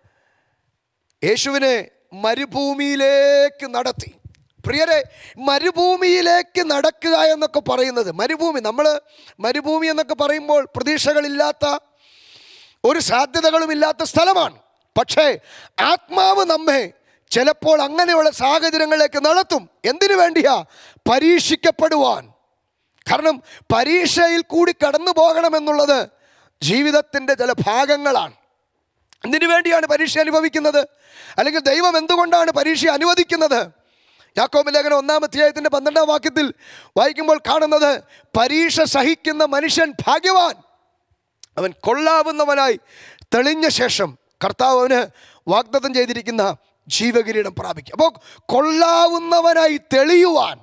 യേശുവിനെ മരുഭൂമിയിലേക്ക് നടത്തി പ്രിയരെ മരുഭൂമിയിലേക്ക് നടക്കുക എന്നൊക്കെ പറയുന്നത് മരുഭൂമി നമ്മൾ മരുഭൂമി എന്നൊക്കെ പറയുമ്പോൾ പ്രതീക്ഷകളില്ലാത്ത ഒരു സാധ്യതകളും ഇല്ലാത്ത സ്ഥലമാണ് പക്ഷേ ആത്മാവ് നമ്മെ ചിലപ്പോൾ അങ്ങനെയുള്ള സാഹചര്യങ്ങളിലേക്ക് നടത്തും എന്തിനു വേണ്ടിയാ പരീക്ഷിക്കപ്പെടുവാൻ കാരണം പരീക്ഷയിൽ കൂടി കടന്നു പോകണമെന്നുള്ളത് ജീവിതത്തിൻ്റെ ചില ഭാഗങ്ങളാണ് എന്തിനു വേണ്ടിയാണ് പരീക്ഷ അനുഭവിക്കുന്നത് അല്ലെങ്കിൽ ദൈവം എന്തുകൊണ്ടാണ് പരീക്ഷ അനുവദിക്കുന്നത് യാക്കോബ് ലേഖനം ഒന്നാം അധ്യായത്തിൻ്റെ പന്ത്രണ്ടാം വാക്യത്തിൽ വായിക്കുമ്പോൾ കാണുന്നത് പരീക്ഷ സഹിക്കുന്ന മനുഷ്യൻ ഭാഗ്യവാൻ അവൻ കൊള്ളാവുന്നവനായി തെളിഞ്ഞ ശേഷം കർത്താവ് അവന് വാഗ്ദത്തം ചെയ്തിരിക്കുന്ന ജീവകിരീടം പ്രാപിക്കും അപ്പോൾ കൊള്ളാവുന്നവനായി തെളിയുവാൻ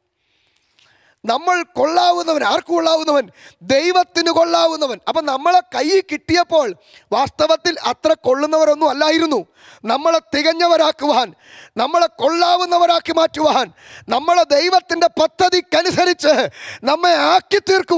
നമ്മൾ കൊള്ളാവുന്നവൻ ആർക്ക് കൊള്ളാവുന്നവൻ ദൈവത്തിന് കൊള്ളാവുന്നവൻ അപ്പം നമ്മളെ കൈ കിട്ടിയപ്പോൾ വാസ്തവത്തിൽ അത്ര കൊള്ളുന്നവരൊന്നും അല്ലായിരുന്നു നമ്മളെ തികഞ്ഞവരാക്കുവാൻ നമ്മളെ കൊള്ളാവുന്നവരാക്കി മാറ്റുവാൻ നമ്മളെ ദൈവത്തിൻ്റെ പദ്ധതിക്കനുസരിച്ച് നമ്മെ ആക്കി തീർക്കുവാൻ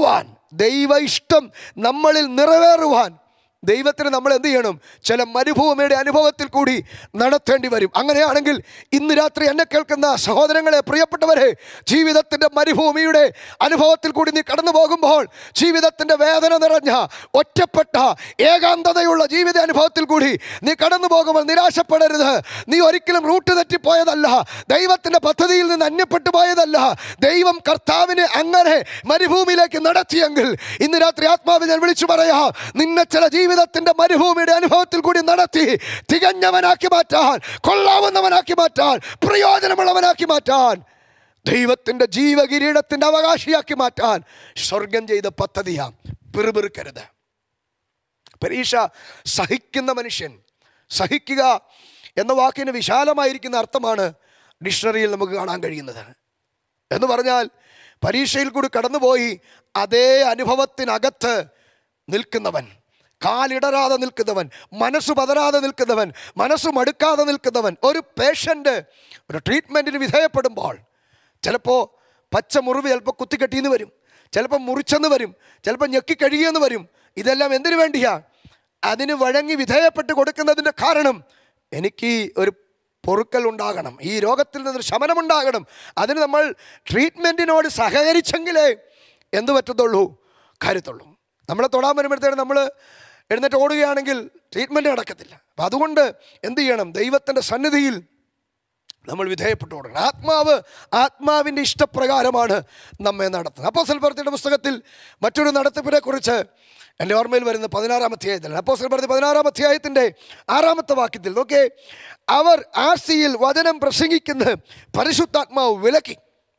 ദൈവ ഇഷ്ടം നമ്മളിൽ നിറവേറുവാൻ ദൈവത്തിന് നമ്മൾ എന്ത് ചെയ്യണം ചില മരുഭൂമിയുടെ അനുഭവത്തിൽ കൂടി നടത്തേണ്ടി വരും അങ്ങനെയാണെങ്കിൽ ഇന്ന് രാത്രി എന്നെ കേൾക്കുന്ന സഹോദരങ്ങളെ പ്രിയപ്പെട്ടവരെ ജീവിതത്തിൻ്റെ മരുഭൂമിയുടെ അനുഭവത്തിൽ കൂടി നീ കടന്നു പോകുമ്പോൾ ജീവിതത്തിൻ്റെ വേദന നിറഞ്ഞ ഒറ്റപ്പെട്ട ഏകാന്തതയുള്ള ജീവിത അനുഭവത്തിൽ കൂടി നീ കടന്നു പോകുമ്പോൾ നിരാശപ്പെടരുത് നീ ഒരിക്കലും റൂട്ട് തെറ്റിപ്പോയതല്ല ദൈവത്തിൻ്റെ പദ്ധതിയിൽ നിന്ന് അന്യപ്പെട്ടു പോയതല്ല ദൈവം കർത്താവിനെ അങ്ങനെ മരുഭൂമിയിലേക്ക് നടത്തിയെങ്കിൽ ഇന്ന് രാത്രി ആത്മാവിൽ ഞാൻ വിളിച്ചു പറയാ നിന്നെ ചില ജീവിതത്തിന്റെ മരുഭൂമിയുടെ അനുഭവത്തിൽ കൂടി നടത്തി തികഞ്ഞവനാക്കി മാറ്റാൻ കൊള്ളാവുന്നവനാക്കി മാറ്റാൻ പ്രയോജനമുള്ളവനാക്കി മാറ്റാൻ ദൈവത്തിന്റെ ജീവകിരീടത്തിന്റെ അവകാശിയാക്കി മാറ്റാൻ സ്വർഗം ചെയ്ത പദ്ധതിയാം പിറുപിറുക്കരുത് പരീക്ഷ സഹിക്കുന്ന മനുഷ്യൻ സഹിക്കുക എന്ന വാക്കിന് വിശാലമായിരിക്കുന്ന അർത്ഥമാണ് ഡിക്ഷണറിയിൽ നമുക്ക് കാണാൻ കഴിയുന്നത് എന്ന് പറഞ്ഞാൽ പരീക്ഷയിൽ കൂടി കടന്നുപോയി അതേ അനുഭവത്തിനകത്ത് നിൽക്കുന്നവൻ കാലിടരാതെ നിൽക്കുന്നവൻ മനസ്സ് പതരാതെ നിൽക്കുന്നവൻ മനസ്സ് മടുക്കാതെ നിൽക്കുന്നവൻ ഒരു പേഷ്യൻ്റ് ഒരു ട്രീറ്റ്മെൻറ്റിന് വിധേയപ്പെടുമ്പോൾ ചിലപ്പോൾ പച്ച മുറിവ് ചിലപ്പോൾ കുത്തിക്കെട്ടിയെന്ന് വരും ചിലപ്പോൾ മുറിച്ചെന്ന് വരും ചിലപ്പോൾ ഞെക്കി കഴിയുമെന്ന് വരും ഇതെല്ലാം എന്തിനു വേണ്ടിയാ അതിന് വഴങ്ങി വിധേയപ്പെട്ട് കൊടുക്കുന്നതിൻ്റെ കാരണം എനിക്ക് ഒരു പൊറുക്കൽ ഉണ്ടാകണം ഈ രോഗത്തിൽ നിന്നൊരു ശമനമുണ്ടാകണം അതിന് നമ്മൾ ട്രീറ്റ്മെൻറ്റിനോട് സഹകരിച്ചെങ്കിലേ എന്ത് പറ്റത്തുള്ളൂ കാര്യത്തുള്ളൂ നമ്മളെ തൊടാൻ വരുമ്പോഴത്തേനും നമ്മൾ എഴുന്നേറ്റ് ഓടുകയാണെങ്കിൽ ട്രീറ്റ്മെൻറ്റ് നടക്കത്തില്ല അപ്പം അതുകൊണ്ട് എന്ത് ചെയ്യണം ദൈവത്തിൻ്റെ സന്നിധിയിൽ നമ്മൾ വിധേയപ്പെട്ടു കൊടുക്കണം ആത്മാവ് ആത്മാവിൻ്റെ ഇഷ്ടപ്രകാരമാണ് നമ്മെ നടത്തുന്നത് അപ്പോൾ സൽപ്രവൃത്തിയുടെ പുസ്തകത്തിൽ മറ്റൊരു നടത്തിപ്പിനെ കുറിച്ച് എൻ്റെ ഓർമ്മയിൽ വരുന്ന പതിനാറാം അധ്യായത്തിലാണ് അപ്പോൾ സൽപ്രവൃത്തി പതിനാറാം അധ്യായത്തിൻ്റെ ആറാമത്തെ വാക്യത്തിൽ നോക്കേ അവർ ആർസിയിൽ വചനം പ്രസംഗിക്കുന്ന പരിശുദ്ധാത്മാവ് വിലക്കി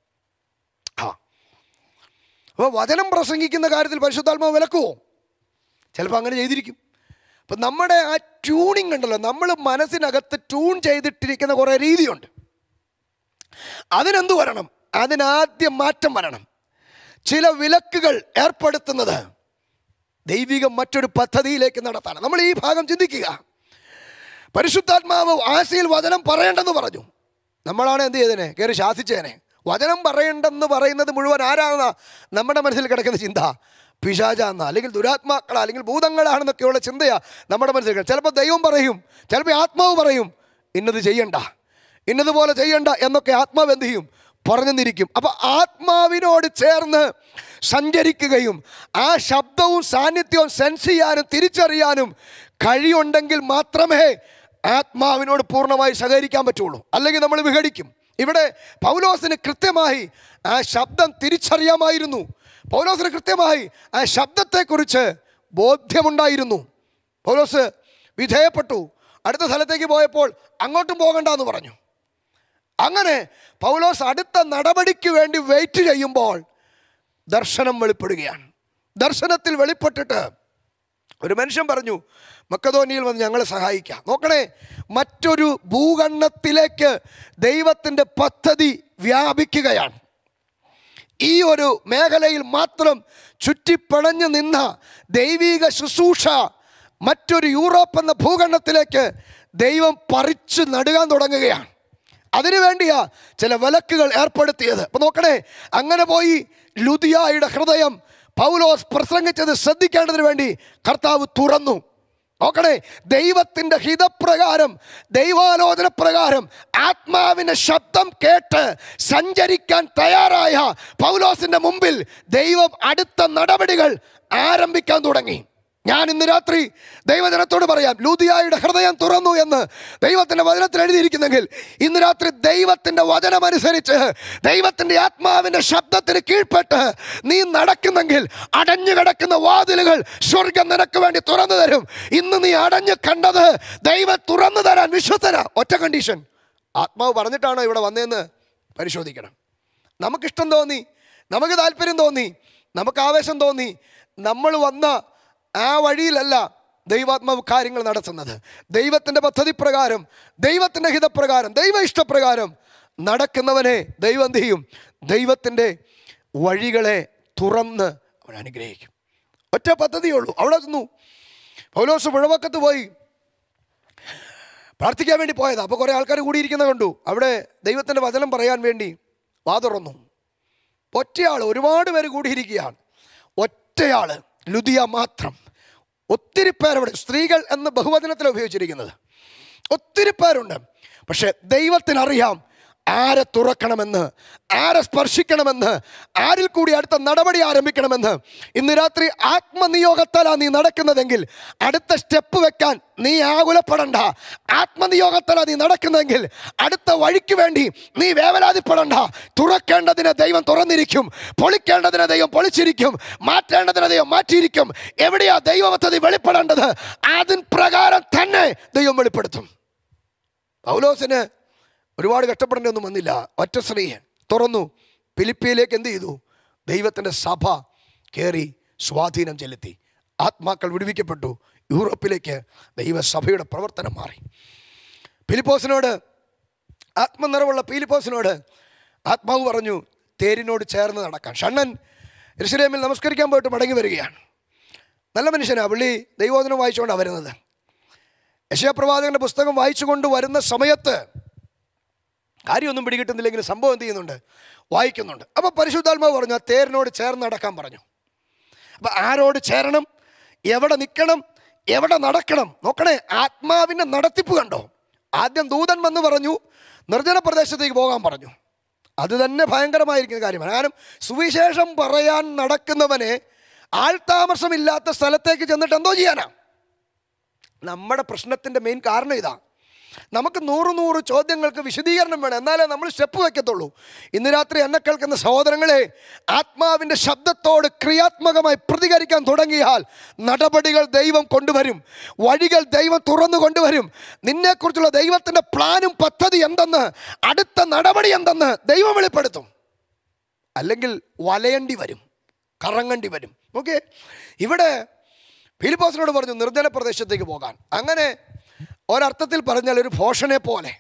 ആ അപ്പോൾ വചനം പ്രസംഗിക്കുന്ന കാര്യത്തിൽ പരിശുദ്ധാത്മാവ് വിലക്കുവോ ചിലപ്പോൾ അങ്ങനെ ചെയ്തിരിക്കും അപ്പം നമ്മുടെ ആ ട്യൂണിങ് ഉണ്ടല്ലോ നമ്മൾ മനസ്സിനകത്ത് ട്യൂൺ ചെയ്തിട്ടിരിക്കുന്ന കുറേ രീതിയുണ്ട് അതിനെന്ത് വരണം അതിനാദ്യം മാറ്റം വരണം ചില വിലക്കുകൾ ഏർപ്പെടുത്തുന്നത് ദൈവികം മറ്റൊരു പദ്ധതിയിലേക്ക് നടത്താണ് നമ്മൾ ഈ ഭാഗം ചിന്തിക്കുക പരിശുദ്ധാത്മാവ് ആശയിൽ വചനം പറയേണ്ടെന്ന് പറഞ്ഞു നമ്മളാണ് എന്ത് ചെയ്തേനെ കയറി ശാസിച്ചേനെ വചനം പറയണ്ടെന്ന് പറയുന്നത് മുഴുവൻ ആരാണെന്ന നമ്മുടെ മനസ്സിൽ കിടക്കുന്ന ചിന്ത പിശാചാന്ന അല്ലെങ്കിൽ ദുരാത്മാക്കളാ അല്ലെങ്കിൽ ഭൂതങ്ങളാണെന്നൊക്കെയുള്ള ചിന്തയാ നമ്മുടെ മനസ്സിൽ കിടക്കുന്നത് ചിലപ്പോൾ ദൈവം പറയും ചിലപ്പോൾ ആത്മാവ് പറയും ഇന്നത് ചെയ്യണ്ട ഇന്നതുപോലെ ചെയ്യണ്ട എന്നൊക്കെ ആത്മാവ് എന്ത് ചെയ്യും പറഞ്ഞെന്നിരിക്കും അപ്പോൾ ആത്മാവിനോട് ചേർന്ന് സഞ്ചരിക്കുകയും ആ ശബ്ദവും സാന്നിധ്യവും സെൻസ് ചെയ്യാനും തിരിച്ചറിയാനും കഴിയുണ്ടെങ്കിൽ മാത്രമേ ആത്മാവിനോട് പൂർണ്ണമായി സഹകരിക്കാൻ പറ്റുള്ളൂ അല്ലെങ്കിൽ നമ്മൾ വിഘടിക്കും ഇവിടെ പൗലോസിന് കൃത്യമായി ആ ശബ്ദം തിരിച്ചറിയാമായിരുന്നു പൗലോസിന് കൃത്യമായി ആ ശബ്ദത്തെക്കുറിച്ച് ബോധ്യമുണ്ടായിരുന്നു പൗലോസ് വിധേയപ്പെട്ടു അടുത്ത സ്ഥലത്തേക്ക് പോയപ്പോൾ അങ്ങോട്ടും പോകണ്ട എന്ന് പറഞ്ഞു അങ്ങനെ പൗലോസ് അടുത്ത നടപടിക്ക് വേണ്ടി വെയിറ്റ് ചെയ്യുമ്പോൾ ദർശനം വെളിപ്പെടുകയാണ് ദർശനത്തിൽ വെളിപ്പെട്ടിട്ട് ഒരു മനുഷ്യൻ പറഞ്ഞു മക്കതോനിയിൽ വന്ന് ഞങ്ങളെ സഹായിക്കാം നോക്കണേ മറ്റൊരു ഭൂഖണ്ഡത്തിലേക്ക് ദൈവത്തിൻ്റെ പദ്ധതി വ്യാപിക്കുകയാണ് ഈ ഒരു മേഖലയിൽ മാത്രം ചുറ്റിപ്പണഞ്ഞു നിന്ന ദൈവിക ശുശ്രൂഷ മറ്റൊരു യൂറോപ്പ് എന്ന ഭൂഖണ്ഡത്തിലേക്ക് ദൈവം പറിച്ചു നടുകാൻ തുടങ്ങുകയാണ് അതിനു വേണ്ടിയാ ചില വിലക്കുകൾ ഏർപ്പെടുത്തിയത് അപ്പൊ നോക്കണേ അങ്ങനെ പോയി ലുദിയായുടെ ഹൃദയം പൗലോസ് പ്രസംഗിച്ചത് ശ്രദ്ധിക്കേണ്ടതിന് വേണ്ടി കർത്താവ് തുറന്നു നോക്കണേ ദൈവത്തിൻ്റെ ഹിതപ്രകാരം ദൈവാലോചന പ്രകാരം ആത്മാവിൻ്റെ ശബ്ദം കേട്ട് സഞ്ചരിക്കാൻ തയ്യാറായ പൗലോസിൻ്റെ മുമ്പിൽ ദൈവം അടുത്ത നടപടികൾ ആരംഭിക്കാൻ തുടങ്ങി ഞാൻ ഇന്ന് രാത്രി ദൈവജനത്തോട് പറയാം ലൂതിയായുടെ ഹൃദയം തുറന്നു എന്ന് ദൈവത്തിൻ്റെ വചനത്തിൽ എഴുതിയിരിക്കുന്നെങ്കിൽ ഇന്ന് രാത്രി ദൈവത്തിൻ്റെ വചനമനുസരിച്ച് ദൈവത്തിൻ്റെ ആത്മാവിൻ്റെ ശബ്ദത്തിന് കീഴ്പ്പെട്ട് നീ നടക്കുന്നെങ്കിൽ അടഞ്ഞു കിടക്കുന്ന വാതിലുകൾ സ്വർഗം നിനക്ക് വേണ്ടി തുറന്നു തരും ഇന്ന് നീ അടഞ്ഞു കണ്ടത് ദൈവം തുറന്നു തരാൻ വിശ്വസന ഒറ്റ കണ്ടീഷൻ ആത്മാവ് പറഞ്ഞിട്ടാണോ ഇവിടെ വന്നതെന്ന് പരിശോധിക്കണം നമുക്കിഷ്ടം തോന്നി നമുക്ക് താല്പര്യം തോന്നി നമുക്ക് ആവേശം തോന്നി നമ്മൾ വന്ന ആ വഴിയിലല്ല ദൈവാത്മാവ് കാര്യങ്ങൾ നടത്തുന്നത് ദൈവത്തിൻ്റെ പദ്ധതി പ്രകാരം ദൈവത്തിൻ്റെ ഹിതപ്രകാരം ദൈവ ഇഷ്ടപ്രകാരം നടക്കുന്നവനെ ദൈവം എന്ത് ചെയ്യും ദൈവത്തിൻ്റെ വഴികളെ തുറന്ന് അവൻ അനുഗ്രഹിക്കും ഒറ്റ പദ്ധതിയുള്ളൂ അവിടെ ചെന്നു പൗലോസ് പുഴവക്കത്ത് പോയി പ്രാർത്ഥിക്കാൻ വേണ്ടി പോയതാ അപ്പോൾ കുറേ ആൾക്കാർ കൂടിയിരിക്കുന്ന കണ്ടു അവിടെ ദൈവത്തിൻ്റെ വചനം പറയാൻ വേണ്ടി വാ തുറന്നു ഒറ്റയാൾ ഒരുപാട് പേര് കൂടിയിരിക്കുകയാണ് ഒറ്റ ഒറ്റയാള് ലുദിയ മാത്രം ഒത്തിരി പേരവിടെ സ്ത്രീകൾ എന്ന് ബഹുവചനത്തിൽ ഉപയോഗിച്ചിരിക്കുന്നത് ഒത്തിരി പേരുണ്ട് പക്ഷെ ദൈവത്തിനറിയാം ആരെ തുറക്കണമെന്ന് ആരെ സ്പർശിക്കണമെന്ന് ആരിൽ കൂടി അടുത്ത നടപടി ആരംഭിക്കണമെന്ന് ഇന്ന് രാത്രി ആത്മനിയോഗത്താലാ നീ നടക്കുന്നതെങ്കിൽ അടുത്ത സ്റ്റെപ്പ് വെക്കാൻ നീ ആകുലപ്പെടണ്ട ആത്മനിയോഗത്താലാ നീ നടക്കുന്നതെങ്കിൽ അടുത്ത വഴിക്ക് വേണ്ടി നീ വേവലാതിപ്പെടണ്ട തുറക്കേണ്ടതിന് ദൈവം തുറന്നിരിക്കും പൊളിക്കേണ്ടതിന് ദൈവം പൊളിച്ചിരിക്കും മാറ്റേണ്ടതിന് ദൈവം മാറ്റിയിരിക്കും എവിടെയാ ദൈവപദ്ധതി വെളിപ്പെടേണ്ടത് അതിൻ പ്രകാരം തന്നെ ദൈവം വെളിപ്പെടുത്തും പൗലോസിന് ഒരുപാട് കഷ്ടപ്പെടേണ്ടൊന്നും വന്നില്ല ഒറ്റ സ്ത്രീ തുറന്നു ഫിലിപ്പിയിലേക്ക് എന്ത് ചെയ്തു ദൈവത്തിൻ്റെ സഭ കയറി സ്വാധീനം ചെലുത്തി ആത്മാക്കൾ വിടുവിക്കപ്പെട്ടു യൂറോപ്പിലേക്ക് ദൈവസഭയുടെ പ്രവർത്തനം മാറി ഫിലിപ്പോസിനോട് ആത്മനിറവുള്ള ഫിലിപ്പോസിനോട് ആത്മാവ് പറഞ്ഞു തേരിനോട് ചേർന്ന് നടക്കാൻ ഷണ്ണൻ ഋഷിലേമിൽ നമസ്കരിക്കാൻ പോയിട്ട് മടങ്ങി വരികയാണ് നല്ല മനുഷ്യനാണ് പുള്ളി ദൈവോധനം വായിച്ചുകൊണ്ടാണ് വരുന്നത് യശയപ്രവാചകന്റെ പുസ്തകം വായിച്ചുകൊണ്ട് വരുന്ന സമയത്ത് കാര്യമൊന്നും പിടികിട്ടുന്നില്ലെങ്കിൽ സംഭവം എന്ത് ചെയ്യുന്നുണ്ട് വായിക്കുന്നുണ്ട് അപ്പോൾ പരിശുദ്ധാത്മാവ് പറഞ്ഞു ആ തേരിനോട് ചേർന്ന് നടക്കാൻ പറഞ്ഞു അപ്പം ആരോട് ചേരണം എവിടെ നിൽക്കണം എവിടെ നടക്കണം നോക്കണേ ആത്മാവിൻ്റെ നടത്തിപ്പ് കണ്ടോ ആദ്യം ദൂതൻ വന്ന് പറഞ്ഞു നിർജ്ജന പ്രദേശത്തേക്ക് പോകാൻ പറഞ്ഞു അത് തന്നെ ഭയങ്കരമായിരിക്കുന്ന കാര്യമാണ് കാരണം സുവിശേഷം പറയാൻ നടക്കുന്നവനെ ആൾതാമസമില്ലാത്ത സ്ഥലത്തേക്ക് ചെന്നിട്ട് എന്തോ ചെയ്യാനാ നമ്മുടെ പ്രശ്നത്തിൻ്റെ മെയിൻ കാരണം ഇതാ നമുക്ക് നൂറ് നൂറ് ചോദ്യങ്ങൾക്ക് വിശദീകരണം വേണം എന്നാലേ നമ്മൾ സ്റ്റെപ്പ് വയ്ക്കത്തുള്ളൂ ഇന്ന് രാത്രി എന്നെ കേൾക്കുന്ന സഹോദരങ്ങളെ ആത്മാവിൻ്റെ ശബ്ദത്തോട് ക്രിയാത്മകമായി പ്രതികരിക്കാൻ തുടങ്ങിയാൽ നടപടികൾ ദൈവം കൊണ്ടുവരും വഴികൾ ദൈവം തുറന്നു കൊണ്ടുവരും നിന്നെക്കുറിച്ചുള്ള ദൈവത്തിൻ്റെ പ്ലാനും പദ്ധതി എന്തെന്ന് അടുത്ത നടപടി എന്തെന്ന് ദൈവം വെളിപ്പെടുത്തും അല്ലെങ്കിൽ വലയേണ്ടി വരും കറങ്ങേണ്ടി വരും ഓക്കെ ഇവിടെ ഫിലിപ്പോസിനോട് പറഞ്ഞു നിർജ്ജന പ്രദേശത്തേക്ക് പോകാൻ അങ്ങനെ ഒരർത്ഥത്തിൽ പറഞ്ഞാൽ ഒരു ഭോഷനെ പോലെ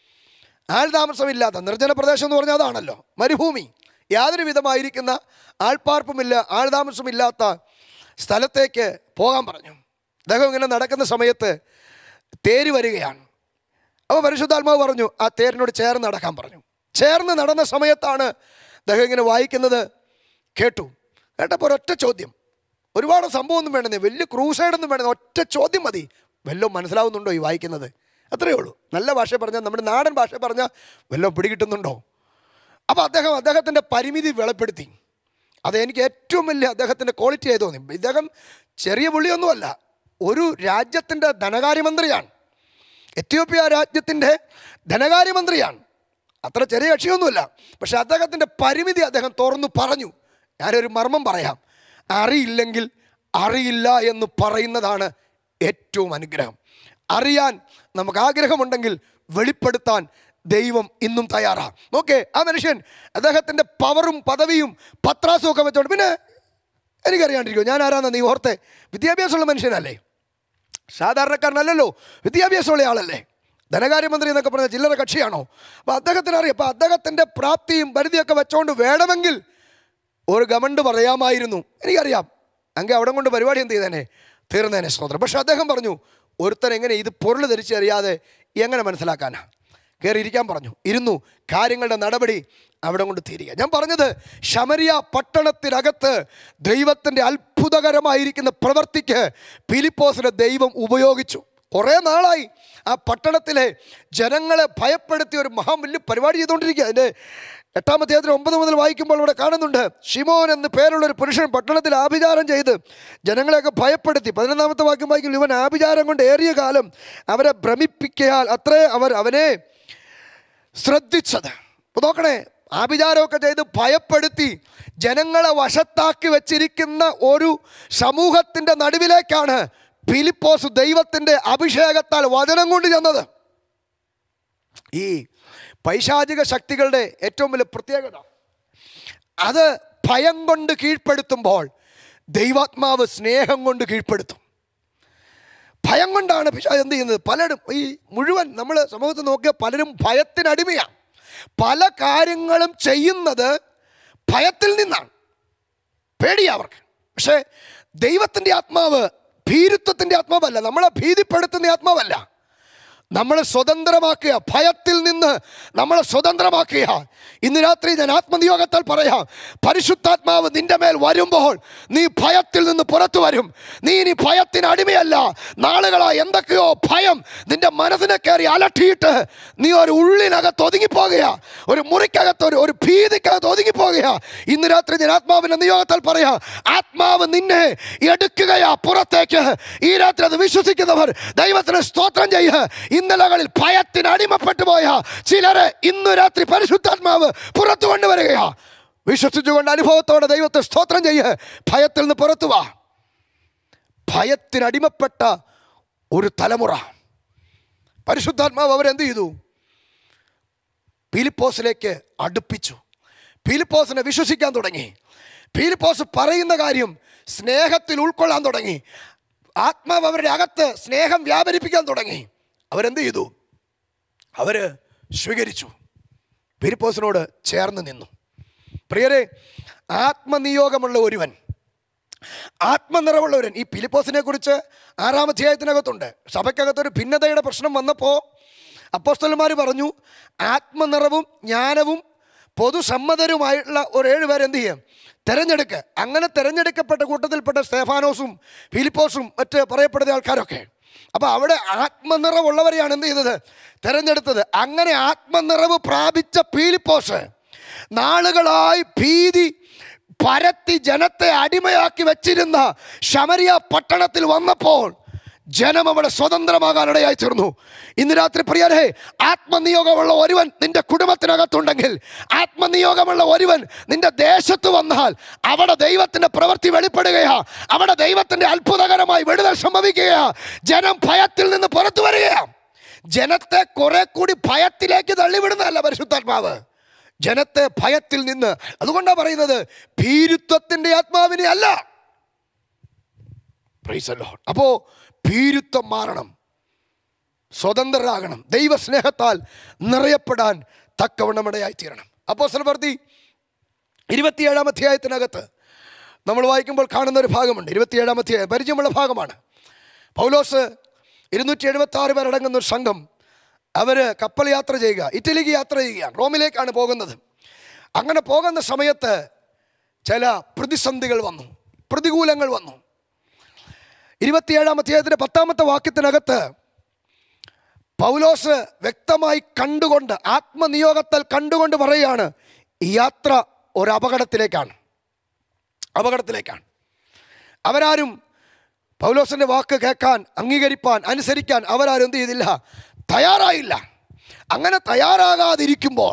ആൾതാമസമില്ലാത്ത നിർജ്ജന പ്രദേശം എന്ന് പറഞ്ഞാൽ അതാണല്ലോ മരുഭൂമി യാതൊരു വിധമായിരിക്കുന്ന ആൾപ്പാർപ്പുമില്ല ആൾതാമസമില്ലാത്ത സ്ഥലത്തേക്ക് പോകാൻ പറഞ്ഞു അദ്ദേഹം ഇങ്ങനെ നടക്കുന്ന സമയത്ത് തേര് വരികയാണ് അപ്പോൾ പരിശുദ്ധാത്മാവ് പറഞ്ഞു ആ തേരിനോട് ചേർന്ന് നടക്കാൻ പറഞ്ഞു ചേർന്ന് നടന്ന സമയത്താണ് അദ്ദേഹം ഇങ്ങനെ വായിക്കുന്നത് കേട്ടു കേട്ടപ്പോൾ ഒരൊറ്റ ചോദ്യം ഒരുപാട് സംഭവമൊന്നും വേണ്ടെന്നേ വലിയ ക്രൂസൈഡൊന്നും വേണ്ടെന്ന് ഒറ്റ ചോദ്യം മതി വല്ലതും മനസ്സിലാവുന്നുണ്ടോ ഈ വായിക്കുന്നത് അത്രയേ ഉള്ളൂ നല്ല ഭാഷ പറഞ്ഞാൽ നമ്മുടെ നാടൻ ഭാഷ പറഞ്ഞാൽ വല്ലതും പിടികിട്ടുന്നുണ്ടോ അപ്പോൾ അദ്ദേഹം അദ്ദേഹത്തിൻ്റെ പരിമിതി വെളിപ്പെടുത്തി അത് എനിക്ക് ഏറ്റവും വലിയ അദ്ദേഹത്തിൻ്റെ ക്വാളിറ്റി ആയി തോന്നി ഇദ്ദേഹം ചെറിയ പുള്ളിയൊന്നുമല്ല ഒരു രാജ്യത്തിൻ്റെ ധനകാര്യമന്ത്രിയാണ് എത്യോപ്യ രാജ്യത്തിൻ്റെ ധനകാര്യമന്ത്രിയാണ് അത്ര ചെറിയ കക്ഷിയൊന്നുമില്ല പക്ഷെ അദ്ദേഹത്തിൻ്റെ പരിമിതി അദ്ദേഹം തുറന്നു പറഞ്ഞു ഞാനൊരു മർമ്മം പറയാം അറിയില്ലെങ്കിൽ അറിയില്ല എന്ന് പറയുന്നതാണ് ഏറ്റവും അനുഗ്രഹം അറിയാൻ നമുക്ക് ആഗ്രഹമുണ്ടെങ്കിൽ വെളിപ്പെടുത്താൻ ദൈവം ഇന്നും തയ്യാറാണ് നോക്കേ ആ മനുഷ്യൻ അദ്ദേഹത്തിൻ്റെ പവറും പദവിയും പത്രാസും ഒക്കെ വെച്ചോണ്ട് പിന്നെ എനിക്കറിയാണ്ടിരിക്കും ഞാൻ ആരാന്ന നീ ഓർത്തെ വിദ്യാഭ്യാസമുള്ള മനുഷ്യനല്ലേ സാധാരണക്കാരനല്ലല്ലോ വിദ്യാഭ്യാസമുള്ള ആളല്ലേ ധനകാര്യമന്ത്രി എന്നൊക്കെ പറഞ്ഞ ചില്ലറ കക്ഷിയാണോ അപ്പോൾ അദ്ദേഹത്തിന് അറിയാം അപ്പോൾ അദ്ദേഹത്തിൻ്റെ പ്രാപ്തിയും പരിധിയൊക്കെ വെച്ചോണ്ട് വേണമെങ്കിൽ ഒരു ഗവൺമെൻറ് പറയാമായിരുന്നു എനിക്കറിയാം അങ്ങ് അവിടെ കൊണ്ട് പരിപാടി എന്ത് ചെയ്തേനെ തീർന്നേനെ സ്തോത്രം പക്ഷെ അദ്ദേഹം പറഞ്ഞു ഒരുത്തൻ എങ്ങനെ ഇത് പൊരുൾ ധരിച്ചറിയാതെ എങ്ങനെ മനസ്സിലാക്കാനാ കയറി ഇരിക്കാൻ പറഞ്ഞു ഇരുന്നു കാര്യങ്ങളുടെ നടപടി അവിടെ കൊണ്ട് തീരുക ഞാൻ പറഞ്ഞത് ശമരിയ പട്ടണത്തിനകത്ത് ദൈവത്തിൻ്റെ അത്ഭുതകരമായിരിക്കുന്ന പ്രവൃത്തിക്ക് ഫിലിപ്പോസിനെ ദൈവം ഉപയോഗിച്ചു കുറേ നാളായി ആ പട്ടണത്തിലെ ജനങ്ങളെ ഭയപ്പെടുത്തി ഒരു മഹാ വലിയ പരിപാടി ചെയ്തുകൊണ്ടിരിക്കുക അതിൻ്റെ എട്ടാമത്തെ അതിന് ഒമ്പത് മുതൽ വായിക്കുമ്പോൾ ഇവിടെ കാണുന്നുണ്ട് ഷിമോൻ എന്ന് പേരുള്ള ഒരു പുരുഷൻ പട്ടണത്തിൽ ആഭിചാരം ചെയ്ത് ജനങ്ങളെയൊക്കെ ഭയപ്പെടുത്തി പതിനൊന്നാമത്തെ വാക്യം വായിക്കും ഇവൻ ആഭിചാരം കൊണ്ട് ഏറിയ കാലം അവരെ ഭ്രമിപ്പിക്കയാൽ അത്രേ അവർ അവനെ ശ്രദ്ധിച്ചത് അപ്പോൾ നോക്കണേ ആഭിചാരമൊക്കെ ചെയ്ത് ഭയപ്പെടുത്തി ജനങ്ങളെ വശത്താക്കി വെച്ചിരിക്കുന്ന ഒരു സമൂഹത്തിൻ്റെ നടുവിലേക്കാണ് ഫിലിപ്പോസ് ദൈവത്തിൻ്റെ അഭിഷേകത്താൽ വചനം കൊണ്ട് ചെന്നത് ഈ പൈശാചിക ശക്തികളുടെ ഏറ്റവും വലിയ പ്രത്യേകത അത് ഭയം കൊണ്ട് കീഴ്പ്പെടുത്തുമ്പോൾ ദൈവാത്മാവ് സ്നേഹം കൊണ്ട് കീഴ്പ്പെടുത്തും ഭയം കൊണ്ടാണ് പിശാച് എന്ത് ചെയ്യുന്നത് പലരും ഈ മുഴുവൻ നമ്മൾ സമൂഹത്തിൽ നോക്കിയ പലരും ഭയത്തിനടിമയാണ് പല കാര്യങ്ങളും ചെയ്യുന്നത് ഭയത്തിൽ നിന്നാണ് പേടിയാ അവർക്ക് പക്ഷേ ദൈവത്തിൻ്റെ ആത്മാവ് ഭീരുത്വത്തിൻ്റെ ആത്മാവല്ല നമ്മളെ ഭീതിപ്പെടുത്തുന്ന ആത്മാവല്ല നമ്മളെ സ്വതന്ത്രമാക്കുക ഭയത്തിൽ നിന്ന് നമ്മളെ സ്വതന്ത്രമാക്കുക ഇന്ന് രാത്രി ഞാൻ ആത്മനിയോഗത്താൽ പറയാം പരിശുദ്ധാത്മാവ് നിന്റെ മേൽ വരുമ്പോൾ നീ ഭയത്തിൽ നിന്ന് പുറത്തു വരും നീ ഇനി ഭയത്തിന് അടിമയല്ല നാളുകളാ എന്തൊക്കെയോ ഭയം നിന്റെ മനസ്സിനെ കയറി അലട്ടിയിട്ട് നീ ഒരു ഉള്ളിനകത്ത് ഒതുങ്ങിപ്പോകുക ഒരു മുറിക്കകത്ത് ഒരു ഒരു ഭീതിക്കകത്ത് ഒതുങ്ങിപ്പോകുക ഇന്ന് രാത്രി ഞാൻ ആത്മാവിന്റെ നിയോഗത്താൽ പറയാം ആത്മാവ് നിന്നെ എടുക്കുകയാ പുറത്തേക്ക് ഈ രാത്രി അത് വിശ്വസിക്കുന്നവർ ദൈവത്തിന് സ്തോത്രം ചെയ്യുക ഇന്നലകളിൽ ഭയത്തിന് അടിമപ്പെട്ടു പോയ ചിലരെ ഇന്നു രാത്രി പരിശുദ്ധാത്മാവ് പുറത്തു കൊണ്ടുവരികയാ വിശ്വസിച്ചുകൊണ്ട് അനുഭവത്തോടെ ദൈവത്തെ സ്തോത്രം ചെയ്യുക ഭയത്തിൽ നിന്ന് പുറത്തു വാ ഭയത്തിന് അടിമപ്പെട്ട ഒരു തലമുറ പരിശുദ്ധാത്മാവ് അവരെന്ത് ചെയ്തു പീലിപ്പോസിലേക്ക് അടുപ്പിച്ചു പീലിപ്പോസിനെ വിശ്വസിക്കാൻ തുടങ്ങി പീലിപ്പോസ് പറയുന്ന കാര്യം സ്നേഹത്തിൽ ഉൾക്കൊള്ളാൻ തുടങ്ങി ആത്മാവ് അവരുടെ അകത്ത് സ്നേഹം വ്യാപരിപ്പിക്കാൻ തുടങ്ങി അവരെന്ത് ചെയ്തു അവര് സ്വീകരിച്ചു പീലിപ്പോസിനോട് ചേർന്ന് നിന്നു പ്രിയരെ ആത്മനിയോഗമുള്ള ഒരുവൻ ആത്മനിറവുള്ളവരൻ ഈ ഫിലിപ്പോസിനെ കുറിച്ച് ആറാം അധ്യായത്തിനകത്തുണ്ട് സഭയ്ക്കകത്തൊരു ഭിന്നതയുടെ പ്രശ്നം വന്നപ്പോൾ അപ്പോസ്തലന്മാർ പറഞ്ഞു ആത്മനിറവും ജ്ഞാനവും പൊതുസമ്മതരുമായിട്ടുള്ള ഒരു ഏഴുപേരെ എന്ത് ചെയ്യും തെരഞ്ഞെടുക്കുക അങ്ങനെ തെരഞ്ഞെടുക്കപ്പെട്ട കൂട്ടത്തിൽപ്പെട്ട സ്തേഫാനോസും ഫിലിപ്പോസും മറ്റ് പറയപ്പെടുന്ന ആൾക്കാരൊക്കെ അപ്പോൾ അവിടെ ആത്മനിറവുള്ളവരെയാണ് എന്ത് ചെയ്തത് തെരഞ്ഞെടുത്തത് അങ്ങനെ ആത്മനിറവ് പ്രാപിച്ച ഫിലിപ്പോസ് നാളുകളായി ഭീതി പരത്തി ജനത്തെ അടിമയാക്കി വെച്ചിരുന്ന ശമരിയ പട്ടണത്തിൽ വന്നപ്പോൾ ജനം അവിടെ സ്വതന്ത്രമാകാനിടയായി തീർന്നു ഇന്ന് രാത്രി പ്രിയരെ ആത്മനിയോഗമുള്ള ഒരുവൻ നിന്റെ കുടുംബത്തിനകത്തുണ്ടെങ്കിൽ ആത്മനിയോഗമുള്ള ഒരുവൻ നിന്റെ ദേശത്ത് വന്നാൽ അവിടെ ദൈവത്തിന്റെ പ്രവൃത്തി വെളിപ്പെടുകയാ അവിടെ ദൈവത്തിന്റെ അത്ഭുതകരമായി വിടുതൽ സംഭവിക്കുകയാ ജനം ഭയത്തിൽ നിന്ന് പുറത്തു വരികയാ ജനത്തെ കുറെ കൂടി ഭയത്തിലേക്ക് തള്ളിവിടുന്നതല്ല പരിശുദ്ധാത്മാവ് ജനത്തെ ഭയത്തിൽ നിന്ന് അതുകൊണ്ടാണ് പറയുന്നത് ഭീരുത്വത്തിന്റെ ആത്മാവിനെ അല്ല Praise the Lord. അപ്പോ ഭീരുത്വം മാറണം സ്വതന്ത്രരാകണം ദൈവസ്നേഹത്താൽ നിറയപ്പെടാൻ തക്കവണ്ണമിടയായി തീരണം അപ്പോൾ പ്രവൃത്തി ഇരുപത്തിയേഴാം അധ്യായത്തിനകത്ത് നമ്മൾ വായിക്കുമ്പോൾ കാണുന്ന ഒരു ഭാഗമുണ്ട് ഇരുപത്തിയേഴാം അധ്യായം പരിചയമുള്ള ഭാഗമാണ് പൗലോസ് ഇരുന്നൂറ്റി എഴുപത്തി ആറ് പേരടങ്ങുന്ന ഒരു സംഘം അവർ കപ്പൽ യാത്ര ചെയ്യുക ഇറ്റലിക്ക് യാത്ര ചെയ്യുകയാണ് റോമിലേക്കാണ് പോകുന്നത് അങ്ങനെ പോകുന്ന സമയത്ത് ചില പ്രതിസന്ധികൾ വന്നു പ്രതികൂലങ്ങൾ വന്നു ഇരുപത്തിയേഴാം അധ്യായത്തിൻ്റെ പത്താമത്തെ വാക്യത്തിനകത്ത് പൗലോസ് വ്യക്തമായി കണ്ടുകൊണ്ട് ആത്മനിയോഗത്താൽ കണ്ടുകൊണ്ട് പറയുകയാണ് ഈ യാത്ര ഒരു അപകടത്തിലേക്കാണ് അപകടത്തിലേക്കാണ് അവരാരും പൗലോസിൻ്റെ വാക്ക് കേൾക്കാൻ അംഗീകരിപ്പാൻ അനുസരിക്കാൻ അവരാരും എന്ത് ചെയ്തില്ല തയ്യാറായില്ല അങ്ങനെ തയ്യാറാകാതിരിക്കുമ്പോൾ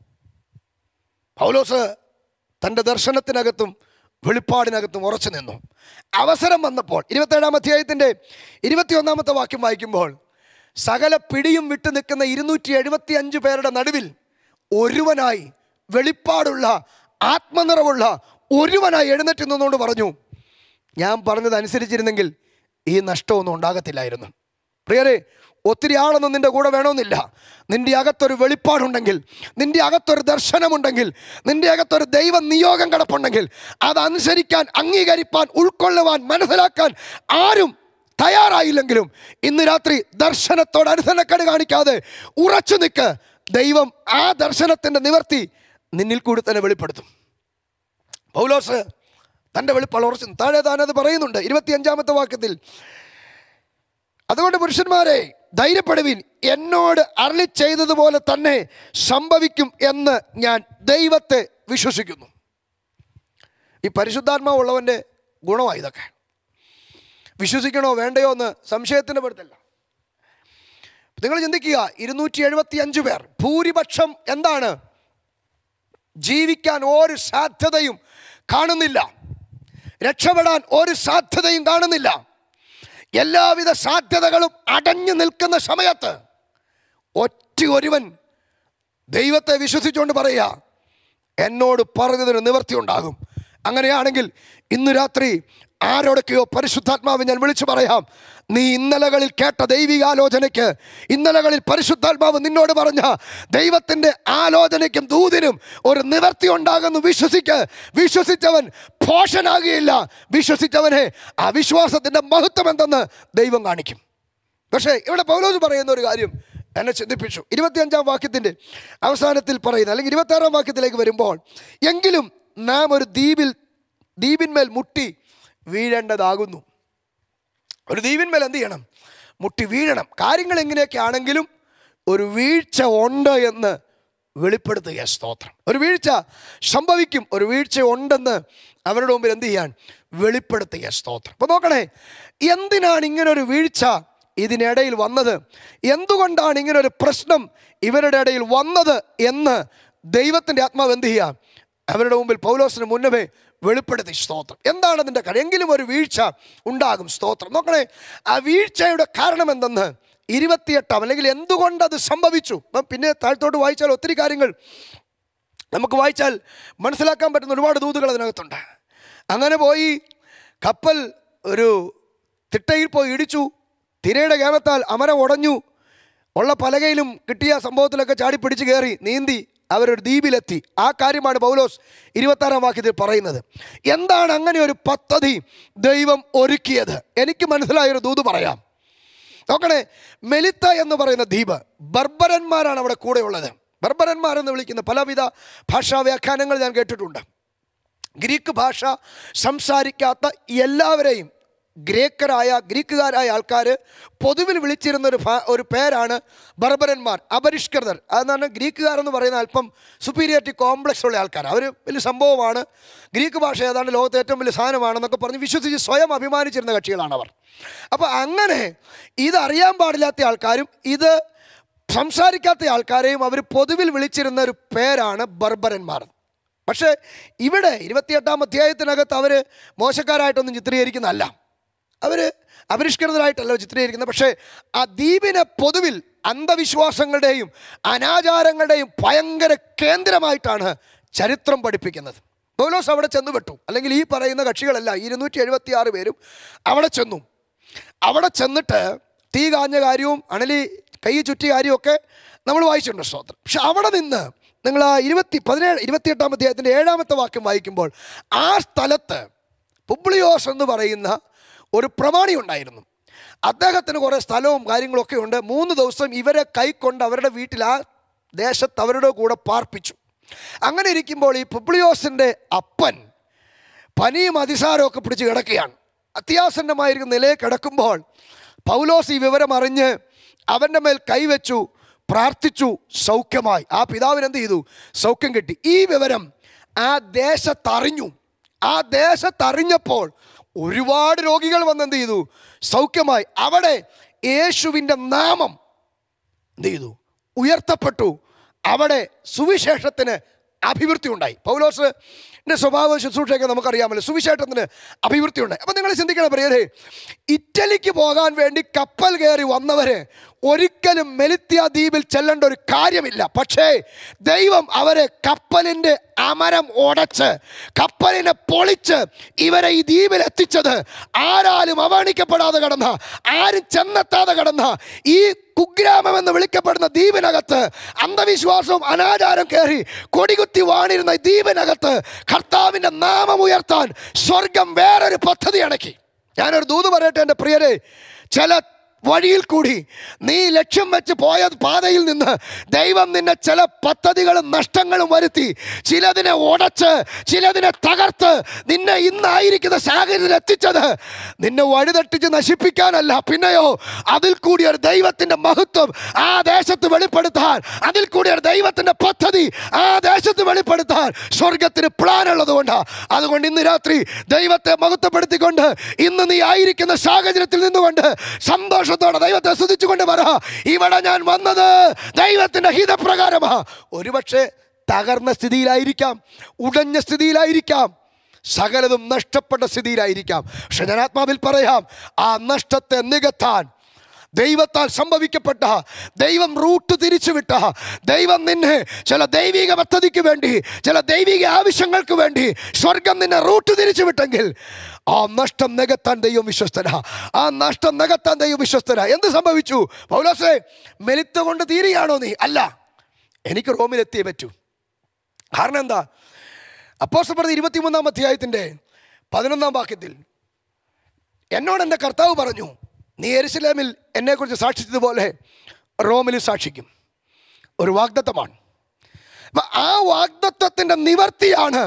പൗലോസ് തൻ്റെ ദർശനത്തിനകത്തും വെളിപ്പാടിനകത്തും ഉറച്ചു നിന്നു അവസരം വന്നപ്പോൾ ഇരുപത്തേഴാം അധ്യായത്തിൻ്റെ ഇരുപത്തിയൊന്നാമത്തെ വാക്യം വായിക്കുമ്പോൾ സകല പിടിയും വിട്ടു നിൽക്കുന്ന ഇരുന്നൂറ്റി എഴുപത്തി അഞ്ച് പേരുടെ നടുവിൽ ഒരുവനായി വെളിപ്പാടുള്ള ആത്മനിറവുള്ള ഒരുവനായി എഴുന്നേറ്റ് നിന്നുകൊണ്ട് പറഞ്ഞു ഞാൻ പറഞ്ഞത് അനുസരിച്ചിരുന്നെങ്കിൽ ഈ നഷ്ടമൊന്നും ഉണ്ടാകത്തില്ലായിരുന്നു പ്രിയരെ ഒത്തിരി ആളൊന്നും നിന്റെ കൂടെ വേണമെന്നില്ല നിന്റെ അകത്തൊരു വെളിപ്പാടുണ്ടെങ്കിൽ നിന്റെ അകത്തൊരു ദർശനമുണ്ടെങ്കിൽ നിന്റെ അകത്തൊരു ദൈവ നിയോഗം കിടപ്പുണ്ടെങ്കിൽ അതനുസരിക്കാൻ അംഗീകരിപ്പാൻ ഉൾക്കൊള്ളുവാൻ മനസ്സിലാക്കാൻ ആരും തയ്യാറായില്ലെങ്കിലും ഇന്ന് രാത്രി ദർശനത്തോട് അനുസരണക്കേട് കാണിക്കാതെ ഉറച്ചു നിൽക്ക് ദൈവം ആ ദർശനത്തിൻ്റെ നിവർത്തി നിന്നിൽ കൂടി തന്നെ വെളിപ്പെടുത്തും പൗലോസ് തൻ്റെ വെളിപ്പാട് ഉറച്ചു നിന്നു. താഴെ താനത് പറയുന്നുണ്ട് ഇരുപത്തിയഞ്ചാമത്തെ വാക്യത്തിൽ അതുകൊണ്ട് പുരുഷന്മാരെ ധൈര്യപ്പെടുവിൻ എന്നോട് അരളി ചെയ്തതുപോലെ തന്നെ സംഭവിക്കും എന്ന് ഞാൻ ദൈവത്തെ വിശ്വസിക്കുന്നു ഈ പരിശുദ്ധാത്മാവുള്ളവൻ്റെ ഗുണമാണ് ഇതൊക്കെ വിശ്വസിക്കണോ വേണ്ടയോ എന്ന് സംശയത്തിന് പെടുത്തല്ല നിങ്ങൾ ചിന്തിക്കുക ഇരുന്നൂറ്റി എഴുപത്തി അഞ്ച് പേർ ഭൂരിപക്ഷം എന്താണ് ജീവിക്കാൻ ഒരു സാധ്യതയും കാണുന്നില്ല രക്ഷപ്പെടാൻ ഒരു സാധ്യതയും കാണുന്നില്ല എല്ലാവിധ സാധ്യതകളും അടഞ്ഞു നിൽക്കുന്ന സമയത്ത് ഒറ്റ ഒരുവൻ ദൈവത്തെ വിശ്വസിച്ചുകൊണ്ട് പറയുക എന്നോട് പറഞ്ഞതിന് നിവർത്തി ഉണ്ടാകും അങ്ങനെയാണെങ്കിൽ ഇന്ന് രാത്രി ആരോടൊക്കെയോ പരിശുദ്ധാത്മാവ് ഞാൻ വിളിച്ചു പറയാം നീ ഇന്നലകളിൽ കേട്ട ദൈവികാലോചനയ്ക്ക് ഇന്നലകളിൽ പരിശുദ്ധാത്മാവ് നിന്നോട് പറഞ്ഞ ദൈവത്തിൻ്റെ ആലോചനയ്ക്കും ദൂതിനും ഒരു നിവർത്തി ഉണ്ടാകുന്നു വിശ്വസിക്ക് വിശ്വസിച്ചവൻ ഭോഷനാകുകയില്ല വിശ്വസിച്ചവനെ ആ വിശ്വാസത്തിൻ്റെ മഹത്വം എന്തെന്ന് ദൈവം കാണിക്കും പക്ഷേ ഇവിടെ പൗലോസ് പറയുന്ന ഒരു കാര്യം എന്നെ ചിന്തിപ്പിച്ചു ഇരുപത്തിയഞ്ചാം വാക്യത്തിൻ്റെ അവസാനത്തിൽ പറയുന്ന അല്ലെങ്കിൽ ഇരുപത്താറാം വാക്യത്തിലേക്ക് വരുമ്പോൾ എങ്കിലും നാം ഒരു ദ്വീപിൽ ദ്വീപിന്മേൽ മുട്ടി വീഴേണ്ടതാകുന്നു ഒരു ദ്വീപിന്മേൽ എന്ത് ചെയ്യണം മുട്ടി വീഴണം കാര്യങ്ങൾ എങ്ങനെയൊക്കെ ആണെങ്കിലും ഒരു വീഴ്ച ഉണ്ട് എന്ന് വെളിപ്പെടുത്തുക സ്തോത്രം ഒരു വീഴ്ച സംഭവിക്കും ഒരു വീഴ്ച ഉണ്ടെന്ന് അവരുടെ മുമ്പിൽ എന്ത് ചെയ്യാൻ വെളിപ്പെടുത്തുക സ്തോത്രം അപ്പോൾ നോക്കണേ എന്തിനാണ് ഇങ്ങനെ ഒരു വീഴ്ച ഇതിനിടയിൽ വന്നത് എന്തുകൊണ്ടാണ് ഇങ്ങനെ ഒരു പ്രശ്നം ഇവരുടെ ഇടയിൽ വന്നത് എന്ന് ദൈവത്തിൻ്റെ ആത്മാവ് എന്ത് ചെയ്യാം അവരുടെ മുമ്പിൽ പൗലോസിന് മുന്നമേ വെളിപ്പെടുത്തി സ്തോത്രം എന്താണ് അതിൻ്റെ കാര്യം എങ്കിലും ഒരു വീഴ്ച ഉണ്ടാകും സ്തോത്രം നോക്കണേ ആ വീഴ്ചയുടെ കാരണം എന്തെന്ന് ഇരുപത്തിയെട്ടാം അല്ലെങ്കിൽ എന്തുകൊണ്ട് അത് സംഭവിച്ചു അപ്പം പിന്നെ താഴത്തോട്ട് വായിച്ചാൽ ഒത്തിരി കാര്യങ്ങൾ നമുക്ക് വായിച്ചാൽ മനസ്സിലാക്കാൻ പറ്റുന്ന ഒരുപാട് ദൂതുകൾ അതിനകത്തുണ്ട് അങ്ങനെ പോയി കപ്പൽ ഒരു തിട്ടയിൽ പോയി ഇടിച്ചു തിരയുടെ കേമത്താൽ അമരം ഉടഞ്ഞു ഉള്ള പലകയിലും കിട്ടിയ സംഭവത്തിലൊക്കെ ചാടി പിടിച്ച് കയറി നീന്തി അവരൊരു ദ്വീപിലെത്തി ആ കാര്യമാണ് പൗലോസ് ഇരുപത്താറാം വാക്യത്തിൽ പറയുന്നത് എന്താണ് അങ്ങനെ ഒരു പദ്ധതി ദൈവം ഒരുക്കിയത് എനിക്ക് മനസ്സിലായൊരു ദൂത് പറയാം നോക്കണേ മെലിത്ത എന്ന് പറയുന്ന ദ്വീപ് ബർബരന്മാരാണ് അവിടെ കൂടെയുള്ളത് ബർബരന്മാരെന്ന് വിളിക്കുന്ന പലവിധ ഭാഷാ വ്യാഖ്യാനങ്ങൾ ഞാൻ കേട്ടിട്ടുണ്ട് ഗ്രീക്ക് ഭാഷ സംസാരിക്കാത്ത എല്ലാവരെയും ഗ്രേക്കരായ ഗ്രീക്കുകാരായ ആൾക്കാർ പൊതുവിൽ വിളിച്ചിരുന്ന ഒരു ഭാ- ഒരു പേരാണ് ബർബരന്മാർ അപരിഷ്കൃതർ അതെന്നാണ് ഗ്രീക്കുകാരെന്ന് പറയുന്ന അല്പം സുപ്പീരിയറിറ്റി കോംപ്ലക്സ് ഉള്ള ആൾക്കാർ അവർ വലിയ സംഭവമാണ് ഗ്രീക്ക് ഭാഷ ഏതാണ്ട് ലോകത്തെ ഏറ്റവും വലിയ സാധനമാണെന്നൊക്കെ പറഞ്ഞ് വിശ്വസിച്ച് സ്വയം അഭിമാനിച്ചിരുന്ന കക്ഷികളാണ് അവർ അപ്പോൾ അങ്ങനെ ഇതറിയാൻ പാടില്ലാത്ത ആൾക്കാരും ഇത് സംസാരിക്കാത്ത ആൾക്കാരെയും അവർ പൊതുവിൽ വിളിച്ചിരുന്ന ഒരു പേരാണ് ബർബരന്മാർ പക്ഷേ ഇവിടെ ഇരുപത്തിയെട്ടാം അധ്യായത്തിനകത്ത് അവർ മോശക്കാരായിട്ടൊന്നും ചിത്രീകരിക്കുന്നതല്ല അവർ അപരിഷ്കൃതരായിട്ടല്ല ചിത്രീകരിക്കുന്നത് പക്ഷേ ആ ദ്വീപിനെ പൊതുവിൽ അന്ധവിശ്വാസങ്ങളുടെയും അനാചാരങ്ങളുടെയും ഭയങ്കര കേന്ദ്രമായിട്ടാണ് ചരിത്രം പഠിപ്പിക്കുന്നത് പൗലോസ് അവിടെ ചെന്ന് വിട്ടു അല്ലെങ്കിൽ ഈ പറയുന്ന കക്ഷികളല്ല ഇരുന്നൂറ്റി എഴുപത്തി ആറ് പേരും അവിടെ ചെന്നു അവിടെ ചെന്നിട്ട് തീ കാഞ്ഞ കാര്യവും അണലി കൈ ചുറ്റിയ കാര്യമൊക്കെ നമ്മൾ വായിച്ചിട്ടുണ്ട് സ്തോത്രം പക്ഷെ അവിടെ നിന്ന് നിങ്ങൾ ആ ഇരുപത്തി പതിനേഴ് ഇരുപത്തിയെട്ടാം അധ്യായത്തിൻ്റെ ഏഴാമത്തെ വാക്യം വായിക്കുമ്പോൾ ആ സ്ഥലത്ത് പുബ്ലിയോസ് എന്ന് പറയുന്ന ഒരു പ്രമാണി ഉണ്ടായിരുന്നു അദ്ദേഹത്തിന് കുറേ സ്ഥലവും കാര്യങ്ങളൊക്കെ ഉണ്ട് മൂന്ന് ദിവസം ഇവരെ കൈക്കൊണ്ട് അവരുടെ വീട്ടിൽ ആ ദേശത്ത് അവരുടെ കൂടെ പാർപ്പിച്ചു അങ്ങനെ ഇരിക്കുമ്പോൾ ഈ പുബ്ലിയോസിൻ്റെ അപ്പൻ പനിയും അതിസാരവും ഒക്കെ പിടിച്ച് കിടക്കുകയാണ് അത്യാസന്നമായിരിക്കുന്ന നിലയിൽ കിടക്കുമ്പോൾ പൗലോസ് ഈ വിവരം അറിഞ്ഞ് അവൻ്റെ മേൽ കൈവച്ചു പ്രാർത്ഥിച്ചു സൗഖ്യമായി ആ പിതാവിന് എന്ത് ചെയ്തു സൗഖ്യം കിട്ടി ഈ വിവരം ആ ദേശത്തറിഞ്ഞു ആ ദേശത്തറിഞ്ഞപ്പോൾ ഒരുപാട് രോഗികൾ വന്ന് എന്ത് ചെയ്തു സൗഖ്യമായി അവിടെ യേശുവിൻ്റെ നാമം എന്ത് ചെയ്തു ഉയർത്തപ്പെട്ടു അവിടെ സുവിശേഷത്തിന് അഭിവൃദ്ധി ഉണ്ടായി പൗലോസ് സ്വഭാവ ശുശ്രൂഷയൊക്കെ നമുക്കറിയാമല്ലോ സുവിശേഷത്തിന് അഭിവൃദ്ധി ഉണ്ടായി അപ്പം നിങ്ങൾ ചിന്തിക്കണം പ്രിയരെ ഇറ്റലിക്ക് പോകാൻ വേണ്ടി കപ്പൽ കയറി വന്നവര് ഒരിക്കലും മെലിത്യ ദ്വീപിൽ ചെല്ലേണ്ട ഒരു കാര്യമില്ല പക്ഷേ ദൈവം അവരെ കപ്പലിൻ്റെ അമരം ഉടച്ച് കപ്പലിനെ പൊളിച്ച് ഇവരെ ഈ ദ്വീപിൽ എത്തിച്ചത് ആരാലും അവഗണിക്കപ്പെടാതെ കടന്ന ആരും ചെന്നെത്താതെ കടന്ന ഈ കുഗ്രാമം എന്ന് വിളിക്കപ്പെടുന്ന ദ്വീപിനകത്ത് അന്ധവിശ്വാസവും അനാചാരം കയറി കൊടികുത്തി വാണിരുന്ന ഈ ദ്വീപിനകത്ത് കർത്താവിൻ്റെ നാമം ഉയർത്താൻ സ്വർഗം വേറൊരു പദ്ധതി അടക്കി ഞാനൊരു ദൂത് പറയട്ടെ എൻ്റെ പ്രിയരെ ചില വഴിയിൽ കൂടി നീ ലക്ഷ്യം വെച്ച് പോയ പാതയിൽ നിന്ന് ദൈവം നിന്നെ ചില പദ്ധതികളും നഷ്ടങ്ങളും വരുത്തി ചിലതിനെ ഉടച്ച് ചിലതിനെ തകർത്ത് നിന്നെ ഇന്നായിരിക്കുന്ന സാഹചര്യത്തിൽ എത്തിച്ചത് നിന്നെ വഴിതെട്ടിച്ച് നശിപ്പിക്കാനല്ല പിന്നെയോ അതിൽ കൂടി ഒരു ദൈവത്തിൻ്റെ മഹത്വം ആ ദേശത്ത് വെളിപ്പെടുത്താൻ അതിൽ കൂടി ഒരു ദൈവത്തിൻ്റെ പദ്ധതി ആ ദേശത്ത് വെളിപ്പെടുത്താൻ സ്വർഗത്തിന് പ്ലാൻ ഉള്ളതുകൊണ്ട് അതുകൊണ്ട് ഇന്ന് രാത്രി ദൈവത്തെ മഹത്വപ്പെടുത്തിക്കൊണ്ട് ഇന്ന് നീ ആയിരിക്കുന്ന സാഹചര്യത്തിൽ നിന്നുകൊണ്ട് സന്തോഷത്തോടെ ദൈവത്തെ സ്തുതിച്ചുകൊണ്ട് പറ ഇവിടെ ഞാൻ വന്നത് ദൈവത്തിന്റെ ഹിതപ്രകാരമാ ഒരുപക്ഷെ തകർന്ന സ്ഥിതിയിലായിരിക്കാം ഉടഞ്ഞ സ്ഥിതിയിലായിരിക്കാം സകലതും നഷ്ടപ്പെട്ട സ്ഥിതിയിലായിരിക്കാം പക്ഷെ ഞാൻ ആത്മാവിൽ പറയാം ആ നഷ്ടത്തെ നികത്താൻ ദൈവത്താൽ സംഭവിക്കപ്പെട്ട ദൈവം റൂട്ട് തിരിച്ചുവിട്ട ദൈവം നിന്നെ ചില ദൈവിക പദ്ധതിക്ക് വേണ്ടി ചില ദൈവിക ആവശ്യങ്ങൾക്ക് വേണ്ടി സ്വർഗം നിന്നെ റൂട്ട് തിരിച്ചുവിട്ടെങ്കിൽ ആ നഷ്ടം നികത്താൻ ദൈവം വിശ്വസ്തന ആ നഷ്ടം നികത്താൻ ദൈവം വിശ്വസ്തന എന്ത് സംഭവിച്ചു പൗലോസേ മെലിത്ത കൊണ്ട് തീരുകയാണോ നീ അല്ല എനിക്ക് റോമിലെത്തിയേ പറ്റൂ കാരണം എന്താ അപ്പോസപ്രതി ഇരുപത്തിമൂന്നാം അധ്യായത്തിൻ്റെ പതിനൊന്നാം വാക്യത്തിൽ എന്നോട് എൻ്റെ കർത്താവ് പറഞ്ഞു നീ എരുസലേമിൽ എന്നെക്കുറിച്ച് സാക്ഷിച്ചതുപോലെ റോമിൽ സാക്ഷിക്കും ഒരു വാഗ്ദത്തമാണ് അപ്പൊ ആ വാഗ്ദത്വത്തിൻ്റെ നിവർത്തിയാണ്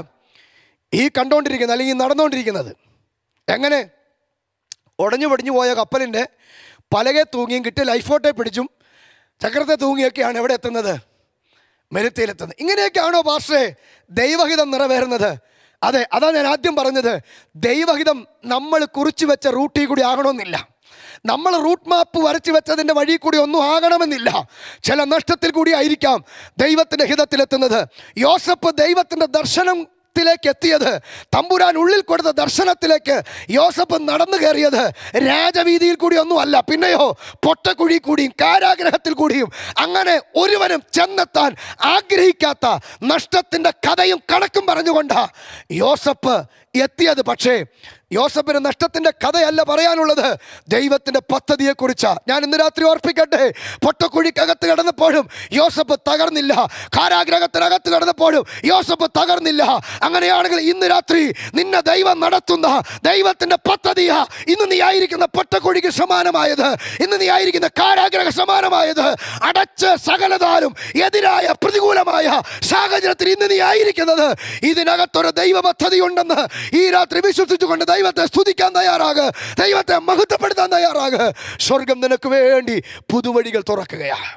ഈ കണ്ടുകൊണ്ടിരിക്കുന്നത് അല്ലെങ്കിൽ ഈ നടന്നുകൊണ്ടിരിക്കുന്നത് എങ്ങനെ ഉടഞ്ഞു പടിഞ്ഞു പോയ കപ്പലിൻ്റെ പലകെ തൂങ്ങിയും കിട്ടിയ ലൈഫ് ബോട്ടെ പിടിച്ചും ചക്രത്തെ തൂങ്ങിയൊക്കെയാണ് എവിടെ എത്തുന്നത് മെരുത്തിയിലെത്തുന്നത് ഇങ്ങനെയൊക്കെയാണോ പാസ്റ്ററെ ദൈവഹിതം നിറവേറുന്നത് അതെ അതാണ് ഞാൻ ആദ്യം പറഞ്ഞത് ദൈവഹിതം നമ്മൾ കുറിച്ചു വെച്ച റൂട്ടിൽ കൂടി ആകണമെന്നില്ല നമ്മൾ റൂട്ട് മാപ്പ് വരച്ചു വെച്ചതിൻ്റെ വഴി കൂടി ഒന്നും ആകണമെന്നില്ല ചില നഷ്ടത്തിൽ കൂടി ആയിരിക്കാം ദൈവത്തിൻ്റെ ഹിതത്തിലെത്തുന്നത് യോസഫ് ദൈവത്തിൻ്റെ ദർശനം ത്തിലേക്ക് എത്തിയത് തമ്പുരാൻ ഉള്ളിൽ കൊടുത്ത ദർശനത്തിലേക്ക് യോസഫ് നടന്നു കയറിയത് രാജവീതിയിൽ കൂടി ഒന്നും അല്ല പിന്നെയോ പൊട്ടക്കുഴി കൂടിയും കാരാഗ്രഹത്തിൽ കൂടിയും അങ്ങനെ ഒരുവനും ചെന്നെത്താൻ ആഗ്രഹിക്കാത്ത നഷ്ടത്തിൻ്റെ കഥയും കണക്കും പറഞ്ഞുകൊണ്ടാ യോസഫ് എത്തിയത് പക്ഷേ യോസഫിന് നഷ്ടത്തിൻ്റെ കഥയല്ല പറയാനുള്ളത് ദൈവത്തിൻ്റെ പദ്ധതിയെക്കുറിച്ചാണ് ഞാൻ ഇന്ന് രാത്രി ഓർപ്പിക്കട്ടെ പൊട്ടക്കുഴിക്കകത്ത് കിടന്നപ്പോഴും യോസഫ് തകർന്നില്ല കാരാഗ്രഹത്തിനകത്ത് കിടന്നപ്പോഴും യോസഫ് തകർന്നില്ല അങ്ങനെയാണെങ്കിൽ ഇന്ന് രാത്രി നിന്നെ ദൈവം നടത്തുന്ന ദൈവത്തിൻ്റെ പദ്ധതിയാ ഇന്ന് നീ ആയിരിക്കുന്ന പൊട്ടക്കുഴിക്ക് സമാനമായത് ഇന്ന് നീ ആയിരിക്കുന്ന കാരാഗ്രഹ സമാനമായത് അടച്ച് സകലതാലും എതിരായ പ്രതികൂലമായ സാഹചര്യത്തിൽ ഇന്ന് നീ ആയിരിക്കുന്നത് ഇതിനകത്തൊരു ദൈവ പദ്ധതി ഉണ്ടെന്ന് ഈ രാത്രി വിശ്വസിച്ചുകൊണ്ട് ദൈവത്തെ സ്തുതിക്കാൻ തയ്യാറാക് ദൈവത്തെ മഹത്വപ്പെടുത്താൻ തയ്യാറാക് സ്വർഗം നിനക്ക് വേണ്ടി പുതുവഴികൾ തുറക്കുകയാണ്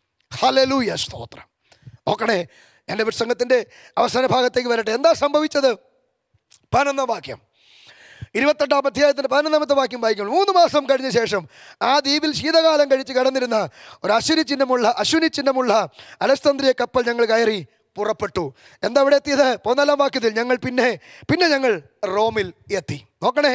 ഹലലൂയ സ്തോത്രം നോക്കണേ എൻ്റെ പ്രസംഗത്തിൻ്റെ അവസാന ഭാഗത്തേക്ക് വരട്ടെ എന്താ സംഭവിച്ചത് പതിനൊന്നാം വാക്യം ഇരുപത്തെട്ടാം അധ്യായത്തിൻ്റെ പതിനൊന്നാമത്തെ വാക്യം വായിക്കണം മൂന്ന് മാസം കഴിഞ്ഞ ശേഷം ആ ദ്വീപിൽ ശീതകാലം കഴിച്ച് കടന്നിരുന്ന ഒരു അശ്വിനി ചിഹ്നമുള്ള അശ്വിനി ചിഹ്നമുള്ള അലസ്തന്ത്രിയ കപ്പൽ ഞങ്ങൾ കയറി പുറപ്പെട്ടു എന്താ ഇവിടെ എത്തിയത് പതിനാലാം വാക്യത്തിൽ ഞങ്ങൾ പിന്നെ പിന്നെ ഞങ്ങൾ റോമിൽ എത്തി നോക്കണേ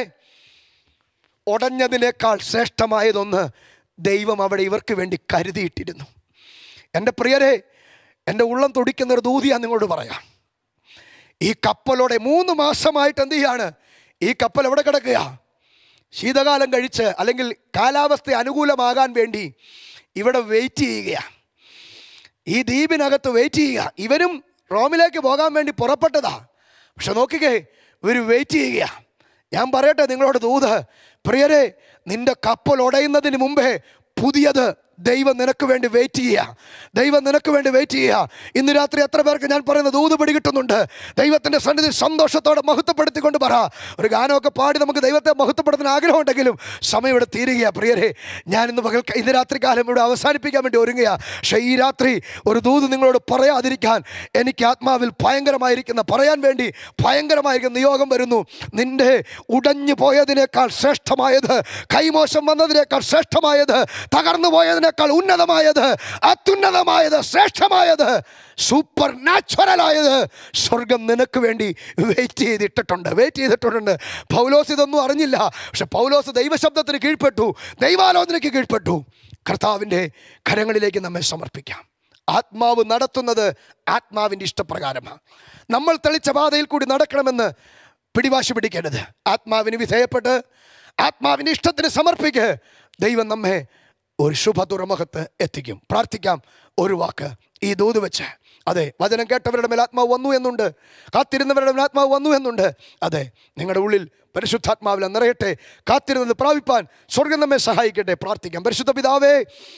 ഉടഞ്ഞതിനേക്കാൾ ശ്രേഷ്ഠമായതൊന്ന് ദൈവം അവിടെ ഇവർക്ക് വേണ്ടി കരുതിയിട്ടിരുന്നു എൻ്റെ പ്രിയരെ എൻ്റെ ഉള്ളം തുടിക്കുന്ന ഒരു ദൂതിയാ നിങ്ങളോട് പറയാം ഈ കപ്പലോടെ മൂന്ന് മാസമായിട്ട് എന്ത് ചെയ്യാണ് ഈ കപ്പൽ എവിടെ കിടക്കുക ശീതകാലം കഴിച്ച് അല്ലെങ്കിൽ കാലാവസ്ഥ അനുകൂലമാകാൻ വേണ്ടി ഇവിടെ വെയിറ്റ് ചെയ്യുകയാണ് ഈ ദ്വീപിനകത്ത് വെയിറ്റ് ചെയ്യുക ഇവരും റോമിലേക്ക് പോകാൻ വേണ്ടി പുറപ്പെട്ടതാ പക്ഷെ നോക്കിക്കേ ഇവർ വെയിറ്റ് ചെയ്യുക ഞാൻ പറയട്ടെ നിങ്ങളോട് ദൂത് പ്രിയരെ നിന്റെ കപ്പൽ ഉടയുന്നതിന് മുമ്പേ പുതിയത് ദൈവം നിനക്ക് വേണ്ടി വെയിറ്റ് ചെയ്യുക ദൈവം നിനക്ക് വേണ്ടി വെയിറ്റ് ചെയ്യുക ഇന്ന് രാത്രി എത്ര പേർക്ക് ഞാൻ പറയുന്ന ദൂത് പിടികിട്ടുന്നുണ്ട് ദൈവത്തിൻ്റെ സന്നിധി സന്തോഷത്തോടെ മഹത്വപ്പെടുത്തിക്കൊണ്ട് പറ ഒരു ഗാനമൊക്കെ പാടി നമുക്ക് ദൈവത്തെ മഹത്വപ്പെടുത്തുന്ന ആഗ്രഹമുണ്ടെങ്കിലും സമയം ഇവിടെ തീരുകയാ പ്രിയരെ ഞാൻ ഇന്ന് പകൽ ഇന്ന് രാത്രി കാലം ഇവിടെ അവസാനിപ്പിക്കാൻ വേണ്ടി ഒരുങ്ങുക പക്ഷേ ഈ രാത്രി ഒരു ദൂത് നിങ്ങളോട് പറയാതിരിക്കാൻ എനിക്ക് ആത്മാവിൽ ഭയങ്കരമായിരിക്കുന്ന പറയാൻ വേണ്ടി ഭയങ്കരമായിരിക്കുന്ന നിയോഗം വരുന്നു നിന്റെ ഉടഞ്ഞു പോയതിനേക്കാൾ ശ്രേഷ്ഠമായത് കൈമോശം വന്നതിനേക്കാൾ ശ്രേഷ്ഠമായത് തകർന്നു പോയതിനേക്കാൾ ഉന്നതമായത് അത്യുന്നതമായത് ശ്രേഷ്ഠമായത് സൂപ്പർ നാച്ചുറലായത് സ്വർഗം നിനക്ക് വേണ്ടി വെയിറ്റ് ചെയ്തിട്ടിട്ടുണ്ട് വെയിറ്റ് ചെയ്തിട്ടുണ്ട് പൗലോസ് ഇതൊന്നും അറിഞ്ഞില്ല പക്ഷെ പൗലോസ് ദൈവശബ്ദത്തിന് കീഴ്പ്പെട്ടു ദൈവാലോചനയ്ക്ക് കീഴ്പ്പെട്ടു കർത്താവിൻ്റെ കരങ്ങളിലേക്ക് നമ്മെ സമർപ്പിക്കാം ആത്മാവ് നടത്തുന്നത് ആത്മാവിൻ്റെ ഇഷ്ടപ്രകാരമാണ് നമ്മൾ തെളിച്ച പാതയിൽ കൂടി നടക്കണമെന്ന് പിടിവാശി പിടിക്കരുത് ആത്മാവിന് വിധേയപ്പെട്ട് ആത്മാവിൻ്റെ ഇഷ്ടത്തിന് സമർപ്പിക്ക് ദൈവം നമ്മെ ഒരു ശുഭ തുറമുഖത്ത് എത്തിക്കും പ്രാർത്ഥിക്കാം ഒരു വാക്ക് ഈ ദൂത് വെച്ച് അതെ വചനം കേട്ടവരുടെ മേൽ ആത്മാവ് വന്നു എന്നുണ്ട് കാത്തിരുന്നവരുടെ മേൽ ആത്മാവ് വന്നു എന്നുണ്ട് അതെ നിങ്ങളുടെ ഉള്ളിൽ പരിശുദ്ധാത്മാവിൽ നിറയട്ടെ കാത്തിരുന്നത് പ്രാപിപ്പാൻ സ്വർഗം നമ്മെ സഹായിക്കട്ടെ പ്രാർത്ഥിക്കാം പരിശുദ്ധ പിതാവേ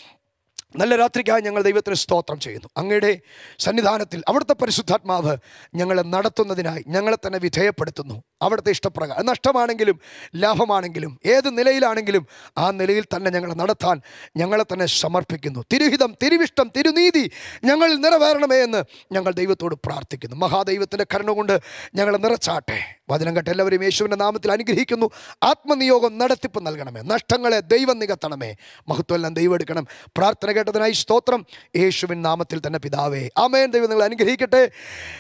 നല്ല രാത്രിക്കായി ഞങ്ങൾ ദൈവത്തിന് സ്തോത്രം ചെയ്യുന്നു അങ്ങയുടെ സന്നിധാനത്തിൽ അവിടുത്തെ പരിശുദ്ധാത്മാവ് ഞങ്ങളെ നടത്തുന്നതിനായി ഞങ്ങളെ തന്നെ വിധേയപ്പെടുത്തുന്നു അവിടുത്തെ ഇഷ്ടപ്രകാരം നഷ്ടമാണെങ്കിലും ലാഭമാണെങ്കിലും ഏത് നിലയിലാണെങ്കിലും ആ നിലയിൽ തന്നെ ഞങ്ങളെ നടത്താൻ ഞങ്ങളെ തന്നെ സമർപ്പിക്കുന്നു തിരുഹിതം തിരുവിഷ്ടം തിരുനീതി ഞങ്ങളിൽ നിറവേറണമേ എന്ന് ഞങ്ങൾ ദൈവത്തോട് പ്രാർത്ഥിക്കുന്നു മഹാദൈവത്തിൻ്റെ കരുണ കൊണ്ട് ഞങ്ങളെ നിറച്ചാട്ടെ വചനം കേട്ട് എല്ലാവരും യേശുവിൻ്റെ നാമത്തിൽ അനുഗ്രഹിക്കുന്നു ആത്മനിയോഗം നടത്തിപ്പ് നൽകണമേ നഷ്ടങ്ങളെ ദൈവം നികത്തണമേ മഹത്വം എല്ലാം ദൈവം എടുക്കണം പ്രാർത്ഥന കേട്ടതിനായി സ്തോത്രം യേശുവിൻ നാമത്തിൽ തന്നെ പിതാവേ ആമേൻ ദൈവം നിങ്ങൾ അനുഗ്രഹിക്കട്ടെ